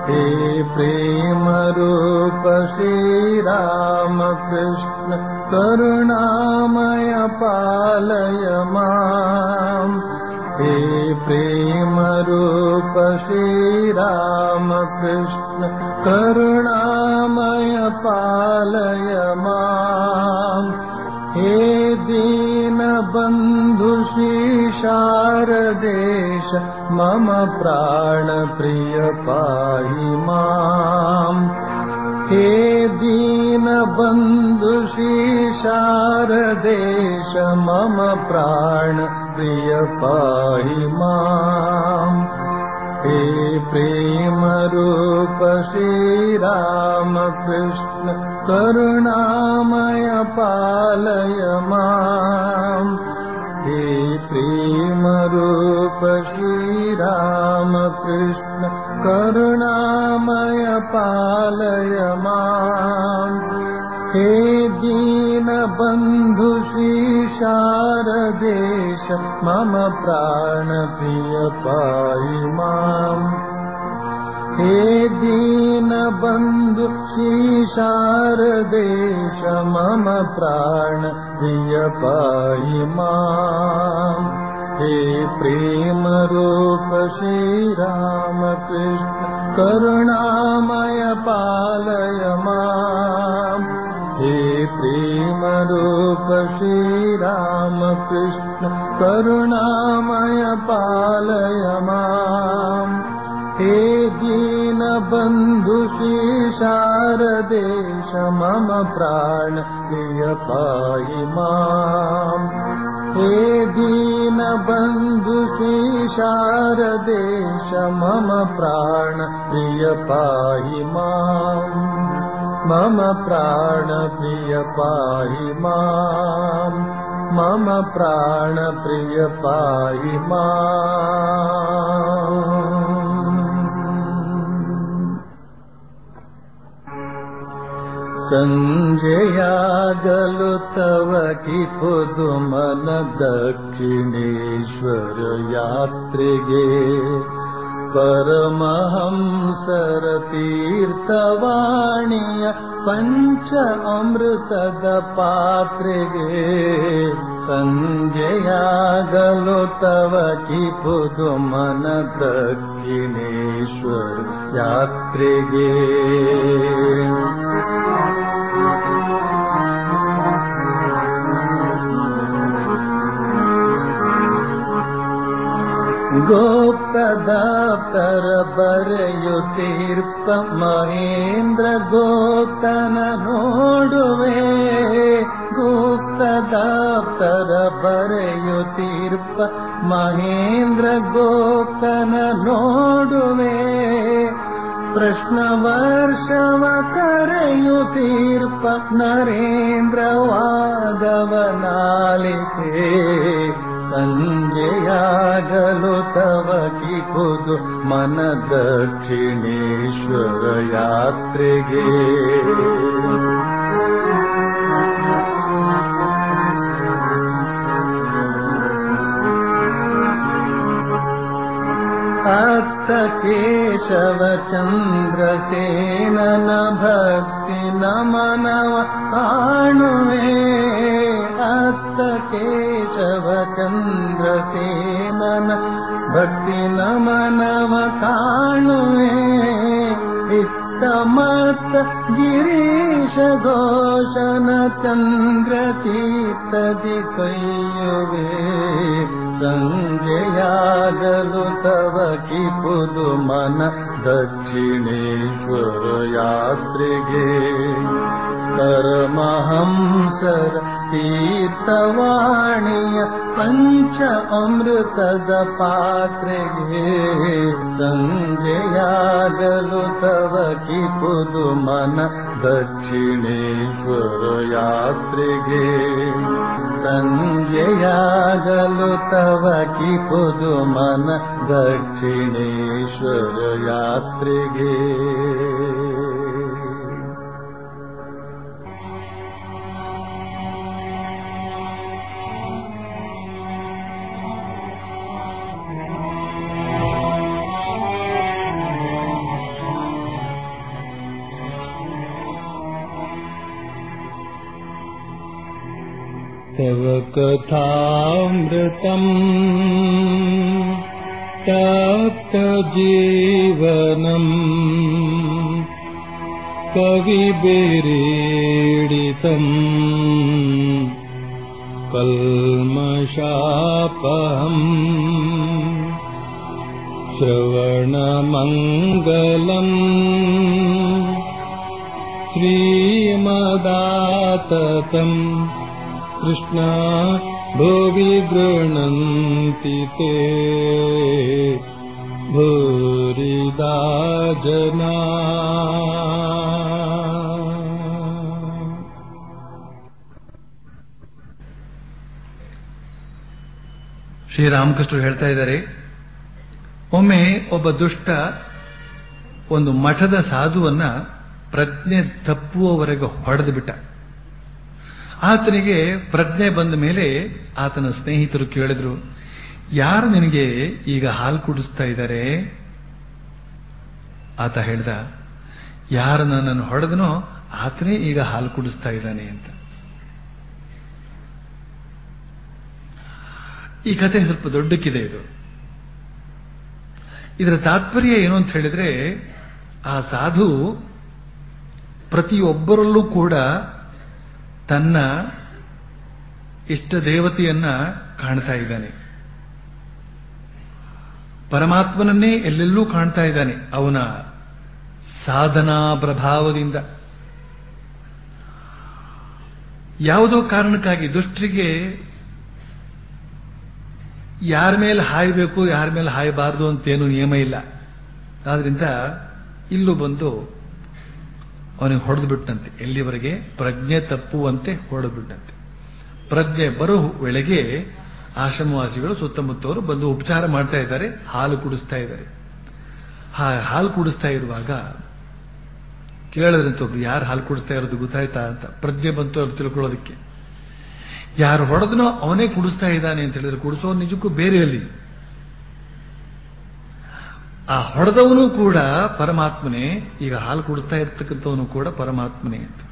हे प्रेमरूप श्रीरामकृष्ण करुणामय पालय माम् हे प्रेमरूप श्रीरामकृष्ण करुणामय पालय माम् हे दीनबन्धु शारदेश मम प्राणप्रिय पाहि माम् हे दीनबन्धु शारदेश मम प्राणप्रिय पाहि माम् हे प्रेमरूप श्रीरामकृष्ण करुणामय पालय माम् हे प्रेमरूप श्रीरामकृष्ण करुणामय पालय माम् हे दीनबन्धु शारदेश मम प्राणप्रिय पाहि माम् हे दीनबन्धु शारदेश मम प्राणप्रिय पाहि माम् हे प्रेमरूप श्रीरामकृष्ण करुणामय पालय माम् हे प्रेमरूप श्रीरामकृष्ण करुणामय पालय माम् हे दीनबन्धु शारदेश मम प्राण प्रिय पाहि माम् हे दीनबन्धु शारदेश मम प्राण प्रिय पाहि माम् मम प्राणप्रिय पाहि माम् मम प्राणप्रिय पाहि माम् सञ्जयागलु तव कि पुदुमन दक्षिणेश्वर यात्रिगे परमहंसर तीर्थवाणीय पञ्च अमृतद पात्रिगे सञ्जयागलो तव कि पुदुमन दक्षिणेश्वर यात्रिगे गोप्तदाप्तर बರೆಯುತ್ತೀರ್ಪ ಮಹೇಂದ್ರ ಗೋಪ್ತನ ನೋಡುವೆ ಗುಪ್ತದಾಪ್ತರ ಬರೆಯುತ್ತೀರ್ಪ ಮಹೇಂದ್ರ ಗೋಪ್ತನ ನೋಡುವೆ ಪ್ರಶ್ನ ವರ್ಷವ ಕರೆಯುತ್ತೀರ್ಪ ನರೇಂದ್ರ ವಾದವನಾಲಿಕೆ ಸಂಜೆಯಾಗಲು ತವ ಕಿಪುದು ಮನ ದಕ್ಷಿಣೇಶ್ವರ ಯಾತ್ರೆಗೆ ಅತ್ತ ಕೇಶವ ಚಂದ್ರಸೇನನ ಭಕ್ತಿ ನಮನವ ಕಾಣುವೆ ಅತ್ತ ಕೇಶವ ಚಂದ್ರಸೇನನ ಭಕ್ತಿ ನಮನವ ಕಾಣುವೆ ಇತ್ತ ಮತ್ತ ಗಿರೀಶ ಘೋಷನ ಚಂದ್ರ ಚೀತದಿ ಕೈಯುವೆ ಸಂಜೆಯಾಗಲು ತವ ಕಿಪುದು ಮನ ದಕ್ಷಿಣೇಶ್ವರ ಯಾತ್ರೆಗೆ ಪರಮಹಂಸರ ತೀರ್ಥವಾಣಿಯ ಪಂಚ ಅಮೃತದ ಪಾತ್ರೆಗೆ ಸಂಜೆಯಾಗಲು ತವ ಕಿಪುದು ಮನ ದಕ್ಷಿಣೇಶ್ವರ ಯಾತ್ರೆಗೆ ಸಂಜೆಯಾಗಲು ತವ ಕಿಪುದು ಮನ ದಕ್ಷಿಣೇಶ್ವರ ಯಾತ್ರೆಗೆ तव कथामृतम् तप्तजीवनम् कविभिरीडितम् कल्मषापहम् श्रवणमङ्गलम् श्रीमदाततम् कृष्णा भुवि गृह्णन्ति ते भूरिदा जना ಶ್ರೀರಾಮಕೃಷ್ಣರು ಹೇಳ್ತಾ ಇದ್ದಾರೆ ಒಮ್ಮೆ ಒಬ್ಬ ದುಷ್ಟ ಒಂದು ಮಠದ ಸಾಧುವನ್ನ ಪ್ರಜ್ಞೆ ತಪ್ಪುವವರೆಗೆ ಹೊಡೆದು ಬಿಟ್ಟ ಆತನಿಗೆ ಪ್ರಜ್ಞೆ ಬಂದ ಮೇಲೆ ಆತನ ಸ್ನೇಹಿತರು ಕೇಳಿದ್ರು ಯಾರು ನಿನಗೆ ಈಗ ಹಾಲು ಕುಡಿಸ್ತಾ ಇದ್ದಾರೆ ಆತ ಹೇಳ್ದ ಯಾರು ನನ್ನನ್ನು ಹೊಡೆದನೋ ಆತನೇ ಈಗ ಹಾಲು ಕುಡಿಸ್ತಾ ಇದ್ದಾನೆ ಅಂತ ಈ ಕಥೆ ಸ್ವಲ್ಪ ದೊಡ್ಡಕ್ಕಿದೆ ಇದು ಇದರ ತಾತ್ಪರ್ಯ ಏನು ಅಂತ ಹೇಳಿದ್ರೆ ಆ ಸಾಧು ಪ್ರತಿಯೊಬ್ಬರಲ್ಲೂ ಕೂಡ ತನ್ನ ಇಷ್ಟ ದೇವತೆಯನ್ನ ಕಾಣ್ತಾ ಇದ್ದಾನೆ ಪರಮಾತ್ಮನನ್ನೇ ಎಲ್ಲೆಲ್ಲೂ ಕಾಣ್ತಾ ಇದ್ದಾನೆ ಅವನ ಸಾಧನಾ ಪ್ರಭಾವದಿಂದ ಯಾವುದೋ ಕಾರಣಕ್ಕಾಗಿ ದುಷ್ಟರಿಗೆ ಯಾರ ಮೇಲೆ ಹಾಯಬೇಕು ಯಾರ ಮೇಲೆ ಹಾಯಬಾರದು ಅಂತೇನು ನಿಯಮ ಇಲ್ಲ ಆದ್ರಿಂದ ಇಲ್ಲೂ ಬಂದು ಅವನಿಗೆ ಹೊಡೆದು ಬಿಟ್ಟಂತೆ ಎಲ್ಲಿವರೆಗೆ ಪ್ರಜ್ಞೆ ತಪ್ಪುವಂತೆ ಹೊಡೆದು ಬಿಟ್ಟಂತೆ ಪ್ರಜ್ಞೆ ಬರೋ ವೇಳೆಗೆ ಆಶ್ರಮವಾಸಿಗಳು ಸುತ್ತಮುತ್ತವರು ಬಂದು ಉಪಚಾರ ಮಾಡ್ತಾ ಇದ್ದಾರೆ ಹಾಲು ಕುಡಿಸ್ತಾ ಇದ್ದಾರೆ ಹಾಲು ಕುಡಿಸ್ತಾ ಇರುವಾಗ ಕೇಳಿದ್ರಂತ ಒಬ್ರು ಯಾರು ಹಾಲು ಕುಡಿಸ್ತಾ ಇರೋದು ಗೊತ್ತಾಯ್ತಾ ಅಂತ ಪ್ರಜ್ಞೆ ಬಂತು ಅವ್ರು ತಿಳ್ಕೊಳ್ಳೋದಕ್ಕೆ ಯಾರು ಹೊಡೆದನೋ ಅವನೇ ಕುಡಿಸ್ತಾ ಇದ್ದಾನೆ ಅಂತ ಹೇಳಿದ್ರೆ ಕುಡಿಸೋ ನಿಜಕ್ಕೂ ಬೇರೆ ಅಲ್ಲಿ ಆ ಹೊಡೆದವನು ಕೂಡ ಪರಮಾತ್ಮನೇ ಈಗ ಹಾಲು ಕುಡಿಸ್ತಾ ಇರ್ತಕ್ಕಂಥವನು ಕೂಡ ಪರಮಾತ್ಮನೇ ಅಂತ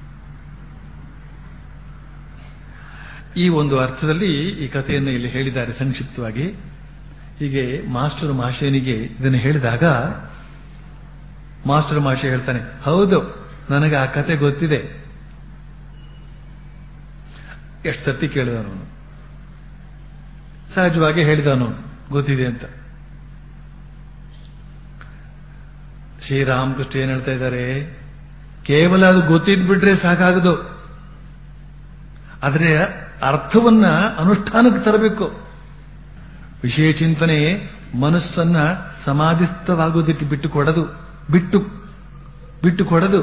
ಈ ಒಂದು ಅರ್ಥದಲ್ಲಿ ಈ ಕಥೆಯನ್ನು ಇಲ್ಲಿ ಹೇಳಿದ್ದಾರೆ ಸಂಕ್ಷಿಪ್ತವಾಗಿ ಹೀಗೆ ಮಾಸ್ಟರ್ ಮಾಷೇನಿಗೆ ಇದನ್ನು ಹೇಳಿದಾಗ ಮಾಸ್ಟರ್ ಮಾಷೆ ಹೇಳ್ತಾನೆ ಹೌದು ನನಗೆ ಆ ಕತೆ ಗೊತ್ತಿದೆ ಎಷ್ಟು ಸತಿ ಕೇಳಿದವನು ಸಹಜವಾಗಿ ಹೇಳಿದವನು ಗೊತ್ತಿದೆ ಅಂತ ಶ್ರೀರಾಮಕೃಷ್ಣ ಏನ್ ಹೇಳ್ತಾ ಇದ್ದಾರೆ ಕೇವಲ ಅದು ಗೊತ್ತಿದ್ಬಿಟ್ರೆ ಸಾಕಾಗದು ಆದರೆ ಅರ್ಥವನ್ನ ಅನುಷ್ಠಾನಕ್ಕೆ ತರಬೇಕು ವಿಷಯ ಚಿಂತನೆ ಮನಸ್ಸನ್ನ ಸಮಾಧಿಸ್ಥವಾಗುವುದಕ್ಕೆ ಬಿಟ್ಟು ಕೊಡದು ಬಿಟ್ಟು ಬಿಟ್ಟು ಕೊಡದು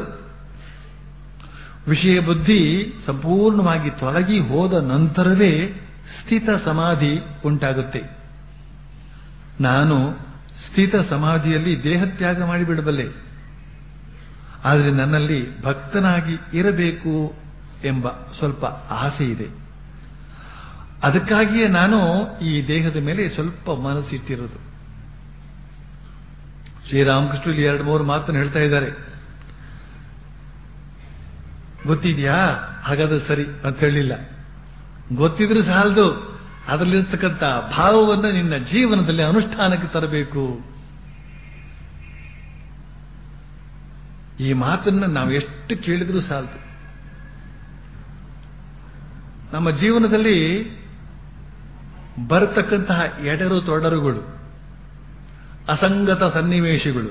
ವಿಷಯ ಬುದ್ಧಿ ಸಂಪೂರ್ಣವಾಗಿ ತೊಲಗಿ ಹೋದ ನಂತರವೇ ಸ್ಥಿತ ಸಮಾಧಿ ಉಂಟಾಗುತ್ತೆ ನಾನು ಸ್ಥಿತ ಸಮಾಧಿಯಲ್ಲಿ ದೇಹತ್ಯಾಗ ಮಾಡಿಬಿಡಬಲ್ಲೆ ಆದರೆ ನನ್ನಲ್ಲಿ ಭಕ್ತನಾಗಿ ಇರಬೇಕು ಎಂಬ ಸ್ವಲ್ಪ ಆಸೆ ಇದೆ ಅದಕ್ಕಾಗಿಯೇ ನಾನು ಈ ದೇಹದ ಮೇಲೆ ಸ್ವಲ್ಪ ಮನಸ್ಸಿಟ್ಟಿರೋದು ಶ್ರೀರಾಮಕೃಷ್ಣ ಇಲ್ಲಿ ಎರಡು ಮೂರು ಮಾತನ್ನು ಹೇಳ್ತಾ ಇದ್ದಾರೆ ಗೊತ್ತಿದ್ಯಾ ಹಾಗಾದ್ರೆ ಸರಿ ಅಂತ ಹೇಳಿಲ್ಲ ಗೊತ್ತಿದ್ರೆ ಸಾಲದು ಅದರಲ್ಲಿರ್ತಕ್ಕಂಥ ಭಾವವನ್ನು ನಿನ್ನ ಜೀವನದಲ್ಲಿ ಅನುಷ್ಠಾನಕ್ಕೆ ತರಬೇಕು ಈ ಮಾತನ್ನ ನಾವು ಎಷ್ಟು ಕೇಳಿದ್ರೂ ಸಾಲದು ನಮ್ಮ ಜೀವನದಲ್ಲಿ ಬರತಕ್ಕಂತಹ ಎಡರು ತೊಡರುಗಳು ಅಸಂಗತ ಸನ್ನಿವೇಶಗಳು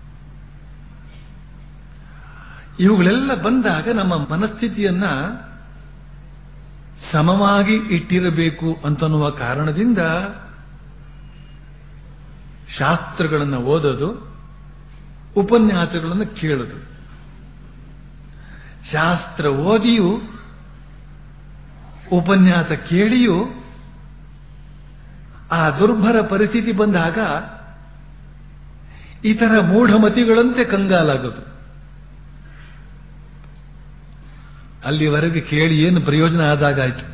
ಇವುಗಳೆಲ್ಲ ಬಂದಾಗ ನಮ್ಮ ಮನಸ್ಥಿತಿಯನ್ನ ಸಮವಾಗಿ ಇಟ್ಟಿರಬೇಕು ಅಂತನ್ನುವ ಕಾರಣದಿಂದ ಶಾಸ್ತ್ರಗಳನ್ನು ಓದೋದು ಉಪನ್ಯಾಸಗಳನ್ನು ಕೇಳೋದು ಶಾಸ್ತ್ರ ಓದಿಯೂ ಉಪನ್ಯಾಸ ಕೇಳಿಯೂ ಆ ದುರ್ಭರ ಪರಿಸ್ಥಿತಿ ಬಂದಾಗ ಇತರ ಮೂಢಮತಿಗಳಂತೆ ಕಂಗಾಲಾಗೋದು ಅಲ್ಲಿವರೆಗೆ ಕೇಳಿ ಏನು ಪ್ರಯೋಜನ ಆದಾಗಾಯ್ತು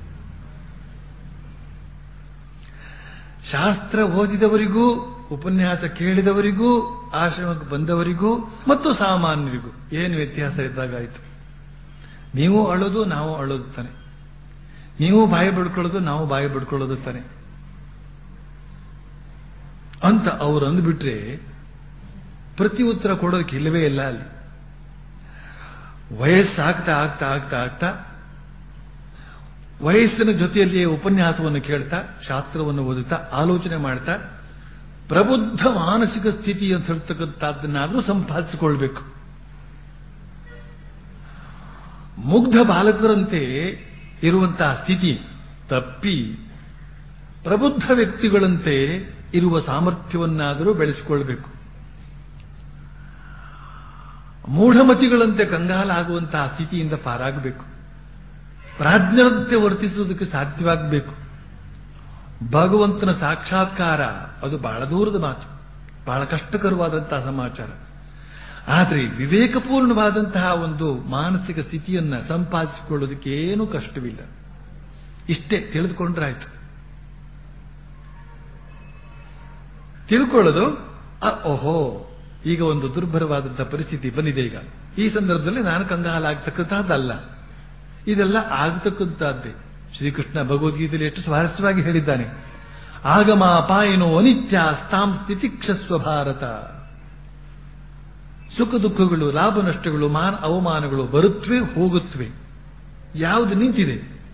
ಶಾಸ್ತ್ರ ಓದಿದವರಿಗೂ ಉಪನ್ಯಾಸ ಕೇಳಿದವರಿಗೂ ಆಶ್ರಮಕ್ಕೆ ಬಂದವರಿಗೂ ಮತ್ತು ಸಾಮಾನ್ಯರಿಗೂ ಏನು ವ್ಯತ್ಯಾಸ ಇದ್ದಾಗಾಯ್ತು ನೀವು ಅಳೋದು ನಾವು ಅಳೋದು ತಾನೆ ನೀವು ಬಾಯಿ ಬಿಡ್ಕೊಳ್ಳೋದು ನಾವು ಬಾಯಿ ಬಿಡ್ಕೊಳ್ಳೋದು ತಾನೆ ಅಂತ ಅವ್ರು ಅಂದ್ಬಿಟ್ರೆ ಪ್ರತಿ ಉತ್ತರ ಕೊಡೋದಕ್ಕೆ ಇಲ್ಲವೇ ಇಲ್ಲ ಅಲ್ಲಿ ವಯಸ್ಸಾಗ್ತಾ ಆಗ್ತಾ ಆಗ್ತಾ ಆಗ್ತಾ ವಯಸ್ಸಿನ ಜೊತೆಯಲ್ಲಿಯೇ ಉಪನ್ಯಾಸವನ್ನು ಕೇಳ್ತಾ ಶಾಸ್ತ್ರವನ್ನು ಓದುತ್ತಾ ಆಲೋಚನೆ ಮಾಡ್ತಾ ಪ್ರಬುದ್ಧ ಮಾನಸಿಕ ಸ್ಥಿತಿ ಅಂತ ಹೇಳ್ತಕ್ಕಂಥದ್ದನ್ನಾದ್ರೂ ಸಂಪಾದಿಸಿಕೊಳ್ಬೇಕು ಮುಗ್ಧ ಬಾಲಕರಂತೆ ಇರುವಂತಹ ಸ್ಥಿತಿ ತಪ್ಪಿ ಪ್ರಬುದ್ಧ ವ್ಯಕ್ತಿಗಳಂತೆ ಇರುವ ಸಾಮರ್ಥ್ಯವನ್ನಾದರೂ ಬೆಳೆಸಿಕೊಳ್ಬೇಕು ಮೂಢಮತಿಗಳಂತೆ ಕಂಗಾಲಾಗುವಂತಹ ಸ್ಥಿತಿಯಿಂದ ಪಾರಾಗಬೇಕು ಪ್ರಾಜ್ಞರಂತೆ ವರ್ತಿಸುವುದಕ್ಕೆ ಸಾಧ್ಯವಾಗಬೇಕು ಭಗವಂತನ ಸಾಕ್ಷಾತ್ಕಾರ ಅದು ಬಹಳ ದೂರದ ಮಾತು ಬಹಳ ಕಷ್ಟಕರವಾದಂತಹ ಸಮಾಚಾರ ಆದರೆ ವಿವೇಕಪೂರ್ಣವಾದಂತಹ ಒಂದು ಮಾನಸಿಕ ಸ್ಥಿತಿಯನ್ನ ಸಂಪಾದಿಸಿಕೊಳ್ಳೋದಕ್ಕೆ ಏನೂ ಕಷ್ಟವಿಲ್ಲ ಇಷ್ಟೇ ತಿಳಿದುಕೊಂಡ್ರಾಯ್ತು ತಿಳ್ಕೊಳ್ಳೋದು ಅ, ಓಹೋ ಈಗ ಒಂದು ದುರ್ಭರವಾದಂತಹ ಪರಿಸ್ಥಿತಿ ಬಂದಿದೆ ಈಗ ಈ ಸಂದರ್ಭದಲ್ಲಿ ನಾನು ಕಂಗಾಲಾಗ್ತಕ್ಕಂತಹದ್ದಲ್ಲ ಇದೆಲ್ಲ ಆಗತಕ್ಕಂತಹದ್ದೇ ಶ್ರೀಕೃಷ್ಣ ಭಗವದ್ಗೀತೆಯಲ್ಲಿ ಎಷ್ಟು ಸ್ವಾರಸ್ಯವಾಗಿ ಹೇಳಿದ್ದಾನೆ ಆಗಮ ಅಪಾಯನೋ ಅನಿತ್ಯ ಸ್ಥಾಂ ಸ್ಥಿತಿಕ್ಷಸ್ವ ಭಾರತ ಸುಖ ದುಃಖಗಳು ಲಾಭ ನಷ್ಟಗಳು ಮಾನ ಅವಮಾನಗಳು ಬರುತ್ತವೆ ಹೋಗುತ್ತವೆ ಯಾವುದು ನಿಂತಿದೆ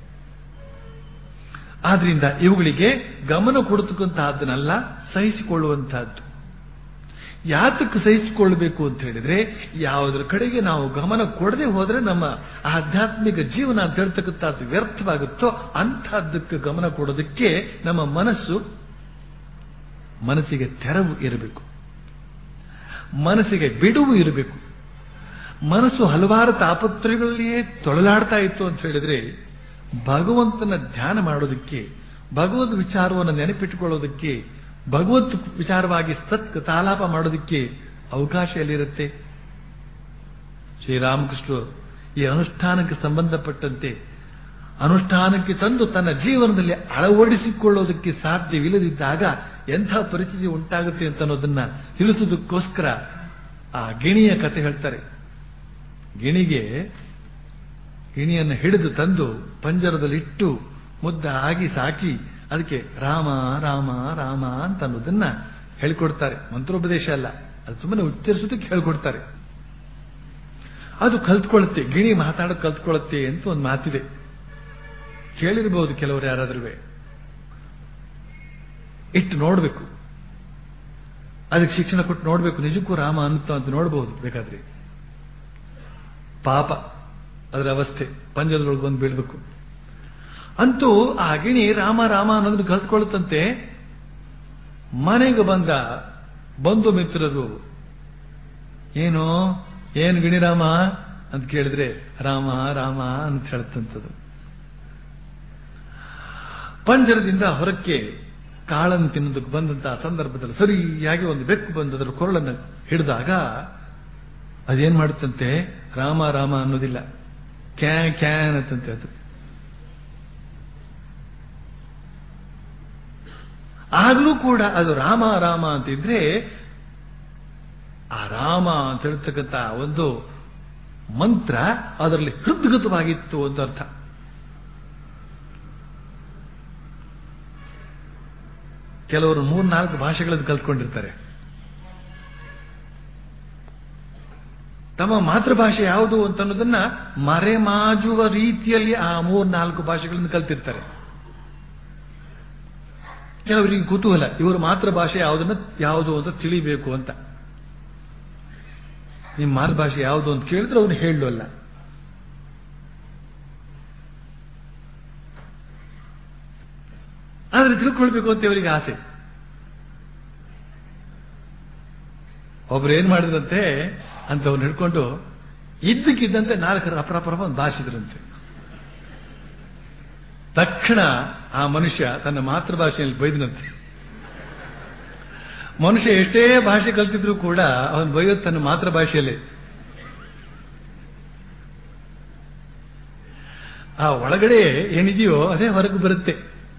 ಆದ್ರಿಂದ ಇವುಗಳಿಗೆ ಗಮನ ಕೊಡತಕ್ಕಂತಹದ್ದನ್ನೆಲ್ಲ ಸಹಿಸಿಕೊಳ್ಳುವಂತಹದ್ದು ಯಾತಕ್ಕೆ ಸಹಿಸಿಕೊಳ್ಬೇಕು ಅಂತ ಹೇಳಿದ್ರೆ ಯಾವುದರ ಕಡೆಗೆ ನಾವು ಗಮನ ಕೊಡದೆ ಹೋದ್ರೆ ನಮ್ಮ ಆಧ್ಯಾತ್ಮಿಕ ಜೀವನ ಅಂತ ಹೇಳ್ತಕ್ಕಂಥದ್ದು ವ್ಯರ್ಥವಾಗುತ್ತೋ ಅಂಥದ್ದಕ್ಕೆ ಗಮನ ಕೊಡೋದಕ್ಕೆ ನಮ್ಮ ಮನಸ್ಸು ಮನಸ್ಸಿಗೆ ತೆರವು ಇರಬೇಕು ಮನಸ್ಸಿಗೆ ಬಿಡುವು ಇರಬೇಕು ಮನಸ್ಸು ಹಲವಾರು ತಾಪತ್ರಯಗಳಲ್ಲಿಯೇ ತೊಳಲಾಡ್ತಾ ಇತ್ತು ಅಂತ ಹೇಳಿದ್ರೆ ಭಗವಂತನ ಧ್ಯಾನ ಮಾಡೋದಕ್ಕೆ ಭಗವದ್ ವಿಚಾರವನ್ನು ನೆನಪಿಟ್ಟುಕೊಳ್ಳೋದಕ್ಕೆ ಭಗವತ್ ವಿಚಾರವಾಗಿ ಸತ್ ತಾಲಾಪ ಮಾಡೋದಕ್ಕೆ ಅವಕಾಶ ಎಲ್ಲಿರುತ್ತೆ ಶ್ರೀರಾಮಕೃಷ್ಣರು ಈ ಅನುಷ್ಠಾನಕ್ಕೆ ಸಂಬಂಧಪಟ್ಟಂತೆ ಅನುಷ್ಠಾನಕ್ಕೆ ತಂದು ತನ್ನ ಜೀವನದಲ್ಲಿ ಅಳವಡಿಸಿಕೊಳ್ಳೋದಕ್ಕೆ ಸಾಧ್ಯವಿಲ್ಲದಿದ್ದಾಗ ಎಂಥ ಪರಿಸ್ಥಿತಿ ಉಂಟಾಗುತ್ತೆ ಅಂತ ಅನ್ನೋದನ್ನ ತಿಳಿಸೋದಕ್ಕೋಸ್ಕರ ಆ ಗಿಣಿಯ ಕತೆ ಹೇಳ್ತಾರೆ ಗಿಣಿಗೆ ಗಿಣಿಯನ್ನು ಹಿಡಿದು ತಂದು ಪಂಜರದಲ್ಲಿಟ್ಟು ಮುದ್ದಾಗಿ ಸಾಕಿ ಅದಕ್ಕೆ ರಾಮ ರಾಮ ರಾಮ ಅಂತ ಅನ್ನೋದನ್ನ ಹೇಳಿಕೊಡ್ತಾರೆ ಮಂತ್ರೋಪದೇಶ ಅಲ್ಲ ಅದು ಸುಮ್ಮನೆ ಉಚ್ಚರಿಸೋದಕ್ಕೆ ಹೇಳ್ಕೊಡ್ತಾರೆ ಅದು ಕಲ್ತ್ಕೊಳ್ಳುತ್ತೆ ಗಿಣಿ ಮಾತಾಡೋದು ಕಲ್ತ್ಕೊಳ್ಳುತ್ತೆ ಅಂತ ಒಂದು ಮಾತಿದೆ ಕೇಳಿರಬಹುದು ಕೆಲವರು ಯಾರಾದ್ರೂ ಇಟ್ಟು ನೋಡ್ಬೇಕು ಅದಕ್ಕೆ ಶಿಕ್ಷಣ ಕೊಟ್ಟು ನೋಡ್ಬೇಕು ನಿಜಕ್ಕೂ ರಾಮ ಅಂತ ಅಂತ ನೋಡಬಹುದು ಬೇಕಾದ್ರೆ ಪಾಪ ಅದರ ಅವಸ್ಥೆ ಪಂಜರದೊಳಗೆ ಬಂದು ಬೀಳ್ಬೇಕು ಅಂತೂ ಆ ಗಿಣಿ ರಾಮ ರಾಮ ಅನ್ನೋದನ್ನು ಕಲ್ತ್ಕೊಳ್ಳುತ್ತಂತೆ ಮನೆಗೆ ಬಂದ ಬಂಧು ಮಿತ್ರರು ಏನು ಏನು ಗಿಣಿರಾಮ ಅಂತ ಕೇಳಿದ್ರೆ ರಾಮ ರಾಮ ಅಂತ ಹೇಳ್ತಂಥದ್ದು ಪಂಜರದಿಂದ ಹೊರಕ್ಕೆ ಕಾಳನ್ನು ತಿನ್ನೋದಕ್ಕೆ ಬಂದಂತಹ ಸಂದರ್ಭದಲ್ಲಿ ಸರಿಯಾಗಿ ಒಂದು ಬೆಕ್ಕು ಬಂದು ಅದರ ಕೊರಳನ್ನು ಹಿಡಿದಾಗ ಅದೇನ್ ಮಾಡುತ್ತಂತೆ ರಾಮ ರಾಮ ಅನ್ನೋದಿಲ್ಲ ಕ್ಯಾ ಕ್ಯಾನ್ ಅಂತಂತೆ ಅದು ಆಗ್ಲೂ ಕೂಡ ಅದು ರಾಮ ರಾಮ ಅಂತಿದ್ರೆ ಆ ರಾಮ ಅಂತ ಹೇಳ್ತಕ್ಕಂಥ ಒಂದು ಮಂತ್ರ ಅದರಲ್ಲಿ ಹೃದ್ಗತವಾಗಿತ್ತು ಅಂತ ಅರ್ಥ ಕೆಲವರು ಮೂರ್ನಾಲ್ಕು ಭಾಷೆಗಳನ್ನು ಕಲ್ತ್ಕೊಂಡಿರ್ತಾರೆ ತಮ್ಮ ಮಾತೃಭಾಷೆ ಯಾವುದು ಅಂತ ಅನ್ನೋದನ್ನ ಮರೆಮಾಜುವ ರೀತಿಯಲ್ಲಿ ಆ ಮೂರ್ನಾಲ್ಕು ಭಾಷೆಗಳನ್ನು ಕಲ್ತಿರ್ತಾರೆ ಕೆಲವರಿಗೆ ಕುತೂಹಲ ಇವರ ಮಾತೃಭಾಷೆ ಯಾವುದನ್ನ ಯಾವುದು ಅಂತ ತಿಳಿಬೇಕು ಅಂತ ನಿಮ್ಮ ಮಾತೃಭಾಷೆ ಯಾವುದು ಅಂತ ಕೇಳಿದ್ರೆ ಅವನು ಹೇಳಲ್ಲ ಆದ್ರೆ ತಿಳ್ಕೊಳ್ಬೇಕು ಅಂತ ಇವರಿಗೆ ಆಸೆ ಒಬ್ರು ಏನ್ ಮಾಡಿದ್ರಂತೆ ಅಂತ ಅವ್ನು ಹಿಡ್ಕೊಂಡು ಇದ್ದಕ್ಕಿದ್ದಂತೆ ನಾಲ್ಕರ ಅಪರಾಪರ ಒಂದು ಭಾಷಿದ್ರಂತೆ ತಕ್ಷಣ ಆ ಮನುಷ್ಯ ತನ್ನ ಮಾತೃಭಾಷೆಯಲ್ಲಿ ಬೈದನಂತೆ ಮನುಷ್ಯ ಎಷ್ಟೇ ಭಾಷೆ ಕಲ್ತಿದ್ರು ಕೂಡ ಅವನು ಬೈಯೋದು ತನ್ನ ಮಾತೃಭಾಷೆಯಲ್ಲೇ ಆ ಒಳಗಡೆ ಏನಿದೆಯೋ ಅದೇ ಹೊರಗೆ ಬರುತ್ತೆ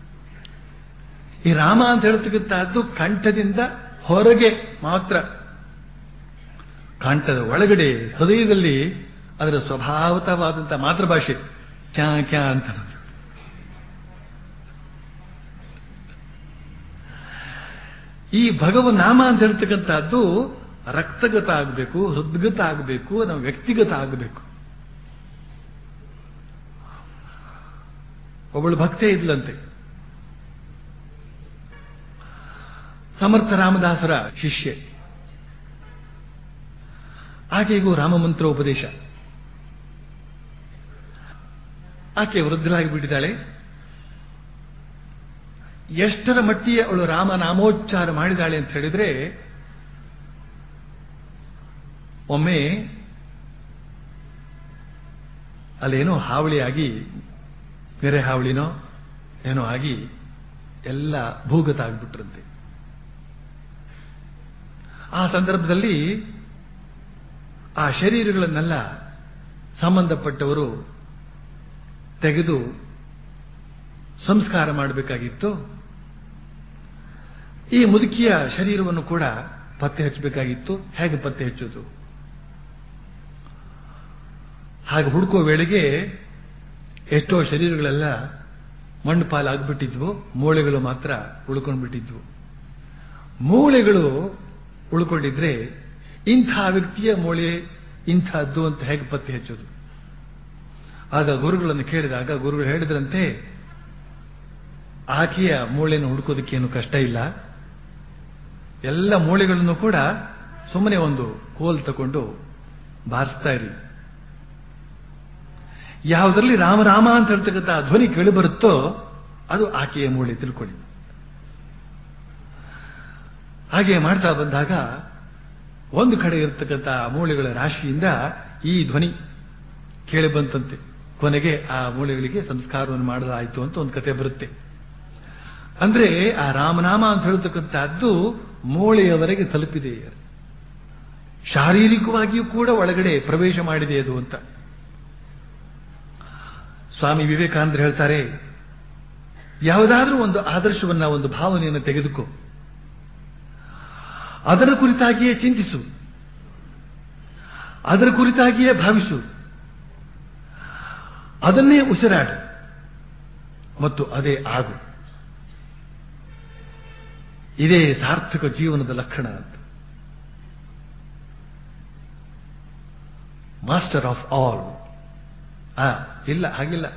ಈ ರಾಮ ಅಂತ ಹೇಳ್ತಕ್ಕಂಥದ್ದು ಕಂಠದಿಂದ ಹೊರಗೆ ಮಾತ್ರ ಕಂಠದ ಒಳಗಡೆ ಹೃದಯದಲ್ಲಿ ಅದರ ಸ್ವಭಾವತವಾದಂತಹ ಮಾತೃಭಾಷೆ ಕ್ಯಾ ಕ್ಯಾ ಅಂತ ಅನ್ನೋದು. ಈ ಭಗವನ್ ನಾಮ ಅಂತ ಹೇಳ್ತಕ್ಕಂಥದ್ದು ರಕ್ತಗತ ಆಗಬೇಕು ಹೃದ್ಗತ ಆಗಬೇಕು ನಮ್ಮ ವ್ಯಕ್ತಿಗತ ಆಗಬೇಕು ಒಬ್ಬಳು ಭಕ್ತೆ ಇದ್ಲಂತೆ ಸಮರ್ಥ ರಾಮದಾಸರ ಶಿಷ್ಯೆ ಆಕೆಗೂ ರಾಮಮಂತ್ರ ಉಪದೇಶ ಆಕೆ ವೃದ್ಧರಾಗಿ ಬಿಟ್ಟಿದ್ದಾಳೆ ಎಷ್ಟರ ಮಟ್ಟಿಗೆ ಅವಳು ರಾಮ ನಾಮೋಚ್ಚಾರ ಮಾಡಿದಾಳೆ ಅಂತ ಹೇಳಿದ್ರೆ ಒಮ್ಮೆ ಅಲ್ಲೇನೋ ಹಾವಳಿಯಾಗಿ ಬೇರೆ ಹಾವಳಿನೋ ಏನೋ ಆಗಿ ಎಲ್ಲ ಭೂಗತ ಆಗ್ಬಿಟ್ರಂತೆ ಆ ಸಂದರ್ಭದಲ್ಲಿ ಆ ಶರೀರಗಳನ್ನೆಲ್ಲ ಸಂಬಂಧಪಟ್ಟವರು ತೆಗೆದು ಸಂಸ್ಕಾರ ಮಾಡಬೇಕಾಗಿತ್ತು ಈ ಮುದುಕಿಯ ಶರೀರವನ್ನು ಕೂಡ ಪತ್ತೆ ಹಚ್ಚಬೇಕಾಗಿತ್ತು ಹೇಗೆ ಪತ್ತೆ ಹಚ್ಚೋದು ಹಾಗೆ ಹುಡುಕೋ ವೇಳೆಗೆ ಎಷ್ಟೋ ಶರೀರಗಳೆಲ್ಲ ಮಣ್ಣು ಪಾಲಾಗ್ಬಿಟ್ಟಿದ್ವು ಮೂಳೆಗಳು ಮಾತ್ರ ಉಳ್ಕೊಂಡ್ಬಿಟ್ಟಿದ್ವು ಮೂಳೆಗಳು ಉಳ್ಕೊಂಡಿದ್ರೆ ಇಂಥ ವ್ಯಕ್ತಿಯ ಮೂಳೆ ಇಂಥದ್ದು ಅಂತ ಹೇಗೆ ಪತ್ತೆ ಹಚ್ಚೋದು ಆಗ ಗುರುಗಳನ್ನು ಕೇಳಿದಾಗ ಗುರುಗಳು ಹೇಳಿದ್ರಂತೆ ಆಕೆಯ ಮೂಳೆಯನ್ನು ಹುಡುಕೋದಕ್ಕೇನು ಕಷ್ಟ ಇಲ್ಲ ಎಲ್ಲ ಮೂಳೆಗಳನ್ನು ಕೂಡ ಸುಮ್ಮನೆ ಒಂದು ಕೋಲ್ ತಗೊಂಡು ಬಾರಿಸ್ತಾ ಇರಿ ಯಾವುದರಲ್ಲಿ ರಾಮ ರಾಮ ಅಂತ ಹೇಳ್ತಕ್ಕಂಥ ಧ್ವನಿ ಕೇಳಿ ಬರುತ್ತೋ ಅದು ಆಕೆಯ ಮೂಳೆ ತಿಳ್ಕೊಳ್ಳಿ ಹಾಗೆ ಮಾಡ್ತಾ ಬಂದಾಗ ಒಂದು ಕಡೆ ಇರತಕ್ಕಂಥ ಮೂಳೆಗಳ ರಾಶಿಯಿಂದ ಈ ಧ್ವನಿ ಕೇಳಿ ಬಂತಂತೆ ಕೊನೆಗೆ ಆ ಮೂಳೆಗಳಿಗೆ ಸಂಸ್ಕಾರವನ್ನು ಮಾಡಲಾಯಿತು ಅಂತ ಒಂದು ಕತೆ ಬರುತ್ತೆ ಅಂದ್ರೆ ಆ ರಾಮನಾಮ ಅಂತ ಹೇಳ್ತಕ್ಕಂಥದ್ದು ಮೂಳೆಯವರೆಗೆ ತಲುಪಿದೆ ಶಾರೀರಿಕವಾಗಿಯೂ ಕೂಡ ಒಳಗಡೆ ಪ್ರವೇಶ ಮಾಡಿದೆ ಅದು ಅಂತ ಸ್ವಾಮಿ ವಿವೇಕಾನಂದರು ಹೇಳ್ತಾರೆ ಯಾವುದಾದ್ರೂ ಒಂದು ಆದರ್ಶವನ್ನ ಒಂದು ಭಾವನೆಯನ್ನು ತೆಗೆದುಕೋ ಅದರ ಕುರಿತಾಗಿಯೇ ಚಿಂತಿಸು ಅದರ ಕುರಿತಾಗಿಯೇ ಭಾವಿಸು ಅದನ್ನೇ ಉಸಿರಾಡು ಮತ್ತು ಅದೇ ಆಗು ಇದೇ ಸಾರ್ಥಕ ಜೀವನದ ಲಕ್ಷಣ ಅಂತ ಮಾಸ್ಟರ್ ಆಫ್ ಆಲ್ ಆ ಇಲ್ಲ ಹಾಗಿಲ್ಲ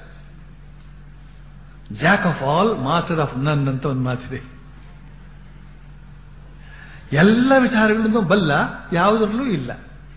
jack of all master of none ಅಂತ ಒಂದು ಮಾತಿದೆ ಎಲ್ಲ ವಿಚಾರಗಳನ್ನು ಬಲ್ಲ ಯಾವುದರಲ್ಲೂ ಇಲ್ಲ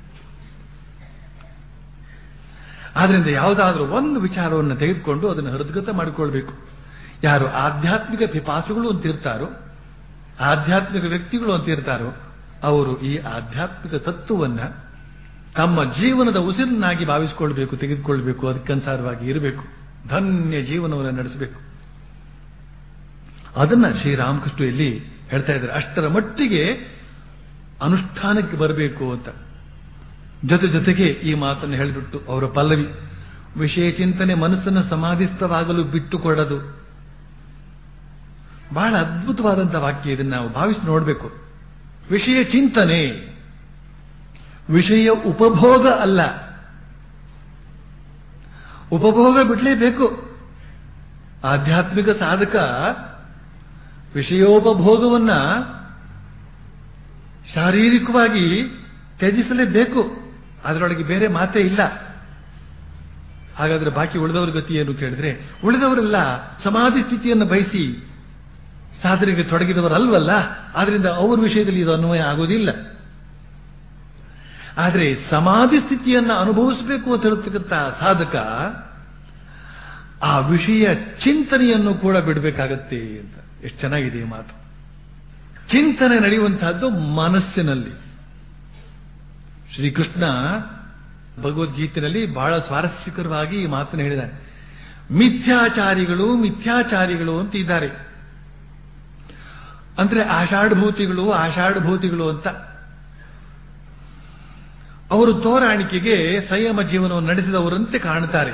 ಆದ್ರಿಂದ ಯಾವುದಾದ್ರೂ ಒಂದು ವಿಚಾರವನ್ನು ತೆಗೆದುಕೊಂಡು ಅದನ್ನು ಹೃದ್ಗತ ಮಾಡಿಕೊಳ್ಬೇಕು ಯಾರು ಆಧ್ಯಾತ್ಮಿಕ ಪಿಪಾಸುಗಳು ಅಂತ ಇರ್ತಾರೋ ಆಧ್ಯಾತ್ಮಿಕ ವ್ಯಕ್ತಿಗಳು ಅಂತ ಇರ್ತಾರೋ ಅವರು ಈ ಆಧ್ಯಾತ್ಮಿಕ ತತ್ವವನ್ನ ತಮ್ಮ ಜೀವನದ ಉಸಿರನ್ನಾಗಿ ಭಾವಿಸಿಕೊಳ್ಬೇಕು ತೆಗೆದುಕೊಳ್ಬೇಕು ಅದಕ್ಕನುಸಾರವಾಗಿ ಇರಬೇಕು ಧನ್ಯ ಜೀವನವನ್ನು ನಡೆಸಬೇಕು ಅದನ್ನ ಶ್ರೀರಾಮಕೃಷ್ಣ ಇಲ್ಲಿ ಹೇಳ್ತಾ ಇದ್ದಾರೆ ಅಷ್ಟರ ಮಟ್ಟಿಗೆ ಅನುಷ್ಠಾನಕ್ಕೆ ಬರಬೇಕು ಅಂತ ಜೊತೆ ಜೊತೆಗೆ ಈ ಮಾತನ್ನು ಹೇಳಿಬಿಟ್ಟು ಅವರ ಪಲ್ಲವಿ ವಿಷಯ ಚಿಂತನೆ ಮನಸ್ಸನ್ನು ಸಮಾಧಿಸ್ಥವಾಗಲು ಬಿಟ್ಟುಕೊಡದು ಬಹಳ ಅದ್ಭುತವಾದಂತಹ ವಾಕ್ಯ ಇದನ್ನು ನಾವು ಭಾವಿಸಿ ನೋಡಬೇಕು ವಿಷಯ ಚಿಂತನೆ ವಿಷಯ ಉಪಭೋಗ ಅಲ್ಲ ಉಪಭೋಗ ಬಿಡಲೇಬೇಕು ಆಧ್ಯಾತ್ಮಿಕ ಸಾಧಕ ವಿಷಯೋಪಭೋಗವನ್ನ ಶಾರೀರಿಕವಾಗಿ ತ್ಯಜಿಸಲೇಬೇಕು ಅದರೊಳಗೆ ಬೇರೆ ಮಾತೇ ಇಲ್ಲ ಹಾಗಾದ್ರೆ ಬಾಕಿ ಉಳಿದವರ ಗತಿ ಏನು ಕೇಳಿದ್ರೆ ಉಳಿದವರೆಲ್ಲ ಸಮಾಧಿ ಸ್ಥಿತಿಯನ್ನು ಬಯಸಿ ಸಾಧನೆಗೆ ತೊಡಗಿದವರಲ್ವಲ್ಲ ಆದ್ರಿಂದ ಅವ್ರ ವಿಷಯದಲ್ಲಿ ಇದು ಅನ್ವಯ ಆಗೋದಿಲ್ಲ ಆದರೆ ಸಮಾಧಿ ಸ್ಥಿತಿಯನ್ನು ಅನುಭವಿಸಬೇಕು ಅಂತ ಹೇಳ್ತಕ್ಕಂಥ ಸಾಧಕ ಆ ವಿಷಯ ಚಿಂತನೆಯನ್ನು ಕೂಡ ಬಿಡಬೇಕಾಗತ್ತೆ ಅಂತ ಎಷ್ಟು ಚೆನ್ನಾಗಿದೆ ಈ ಮಾತು ಚಿಂತನೆ ನಡೆಯುವಂತಹದ್ದು ಮನಸ್ಸಿನಲ್ಲಿ ಶ್ರೀಕೃಷ್ಣ ಭಗವದ್ಗೀತೆಯಲ್ಲಿ ಬಹಳ ಸ್ವಾರಸ್ಯಕರವಾಗಿ ಈ ಮಾತನ್ನು ಹೇಳಿದ್ದಾನೆ ಮಿಥ್ಯಾಚಾರಿಗಳು ಮಿಥ್ಯಾಚಾರಿಗಳು ಅಂತ ಇದ್ದಾರೆ ಅಂದ್ರೆ ಆಷಾಢಭೂತಿಗಳು ಆಷಾಢಭೂತಿಗಳು ಅಂತ ಅವರು ತೋರಾಣಿಕೆಗೆ ಸಂಯಮ ಜೀವನವನ್ನು ನಡೆಸಿದವರಂತೆ ಕಾಣುತ್ತಾರೆ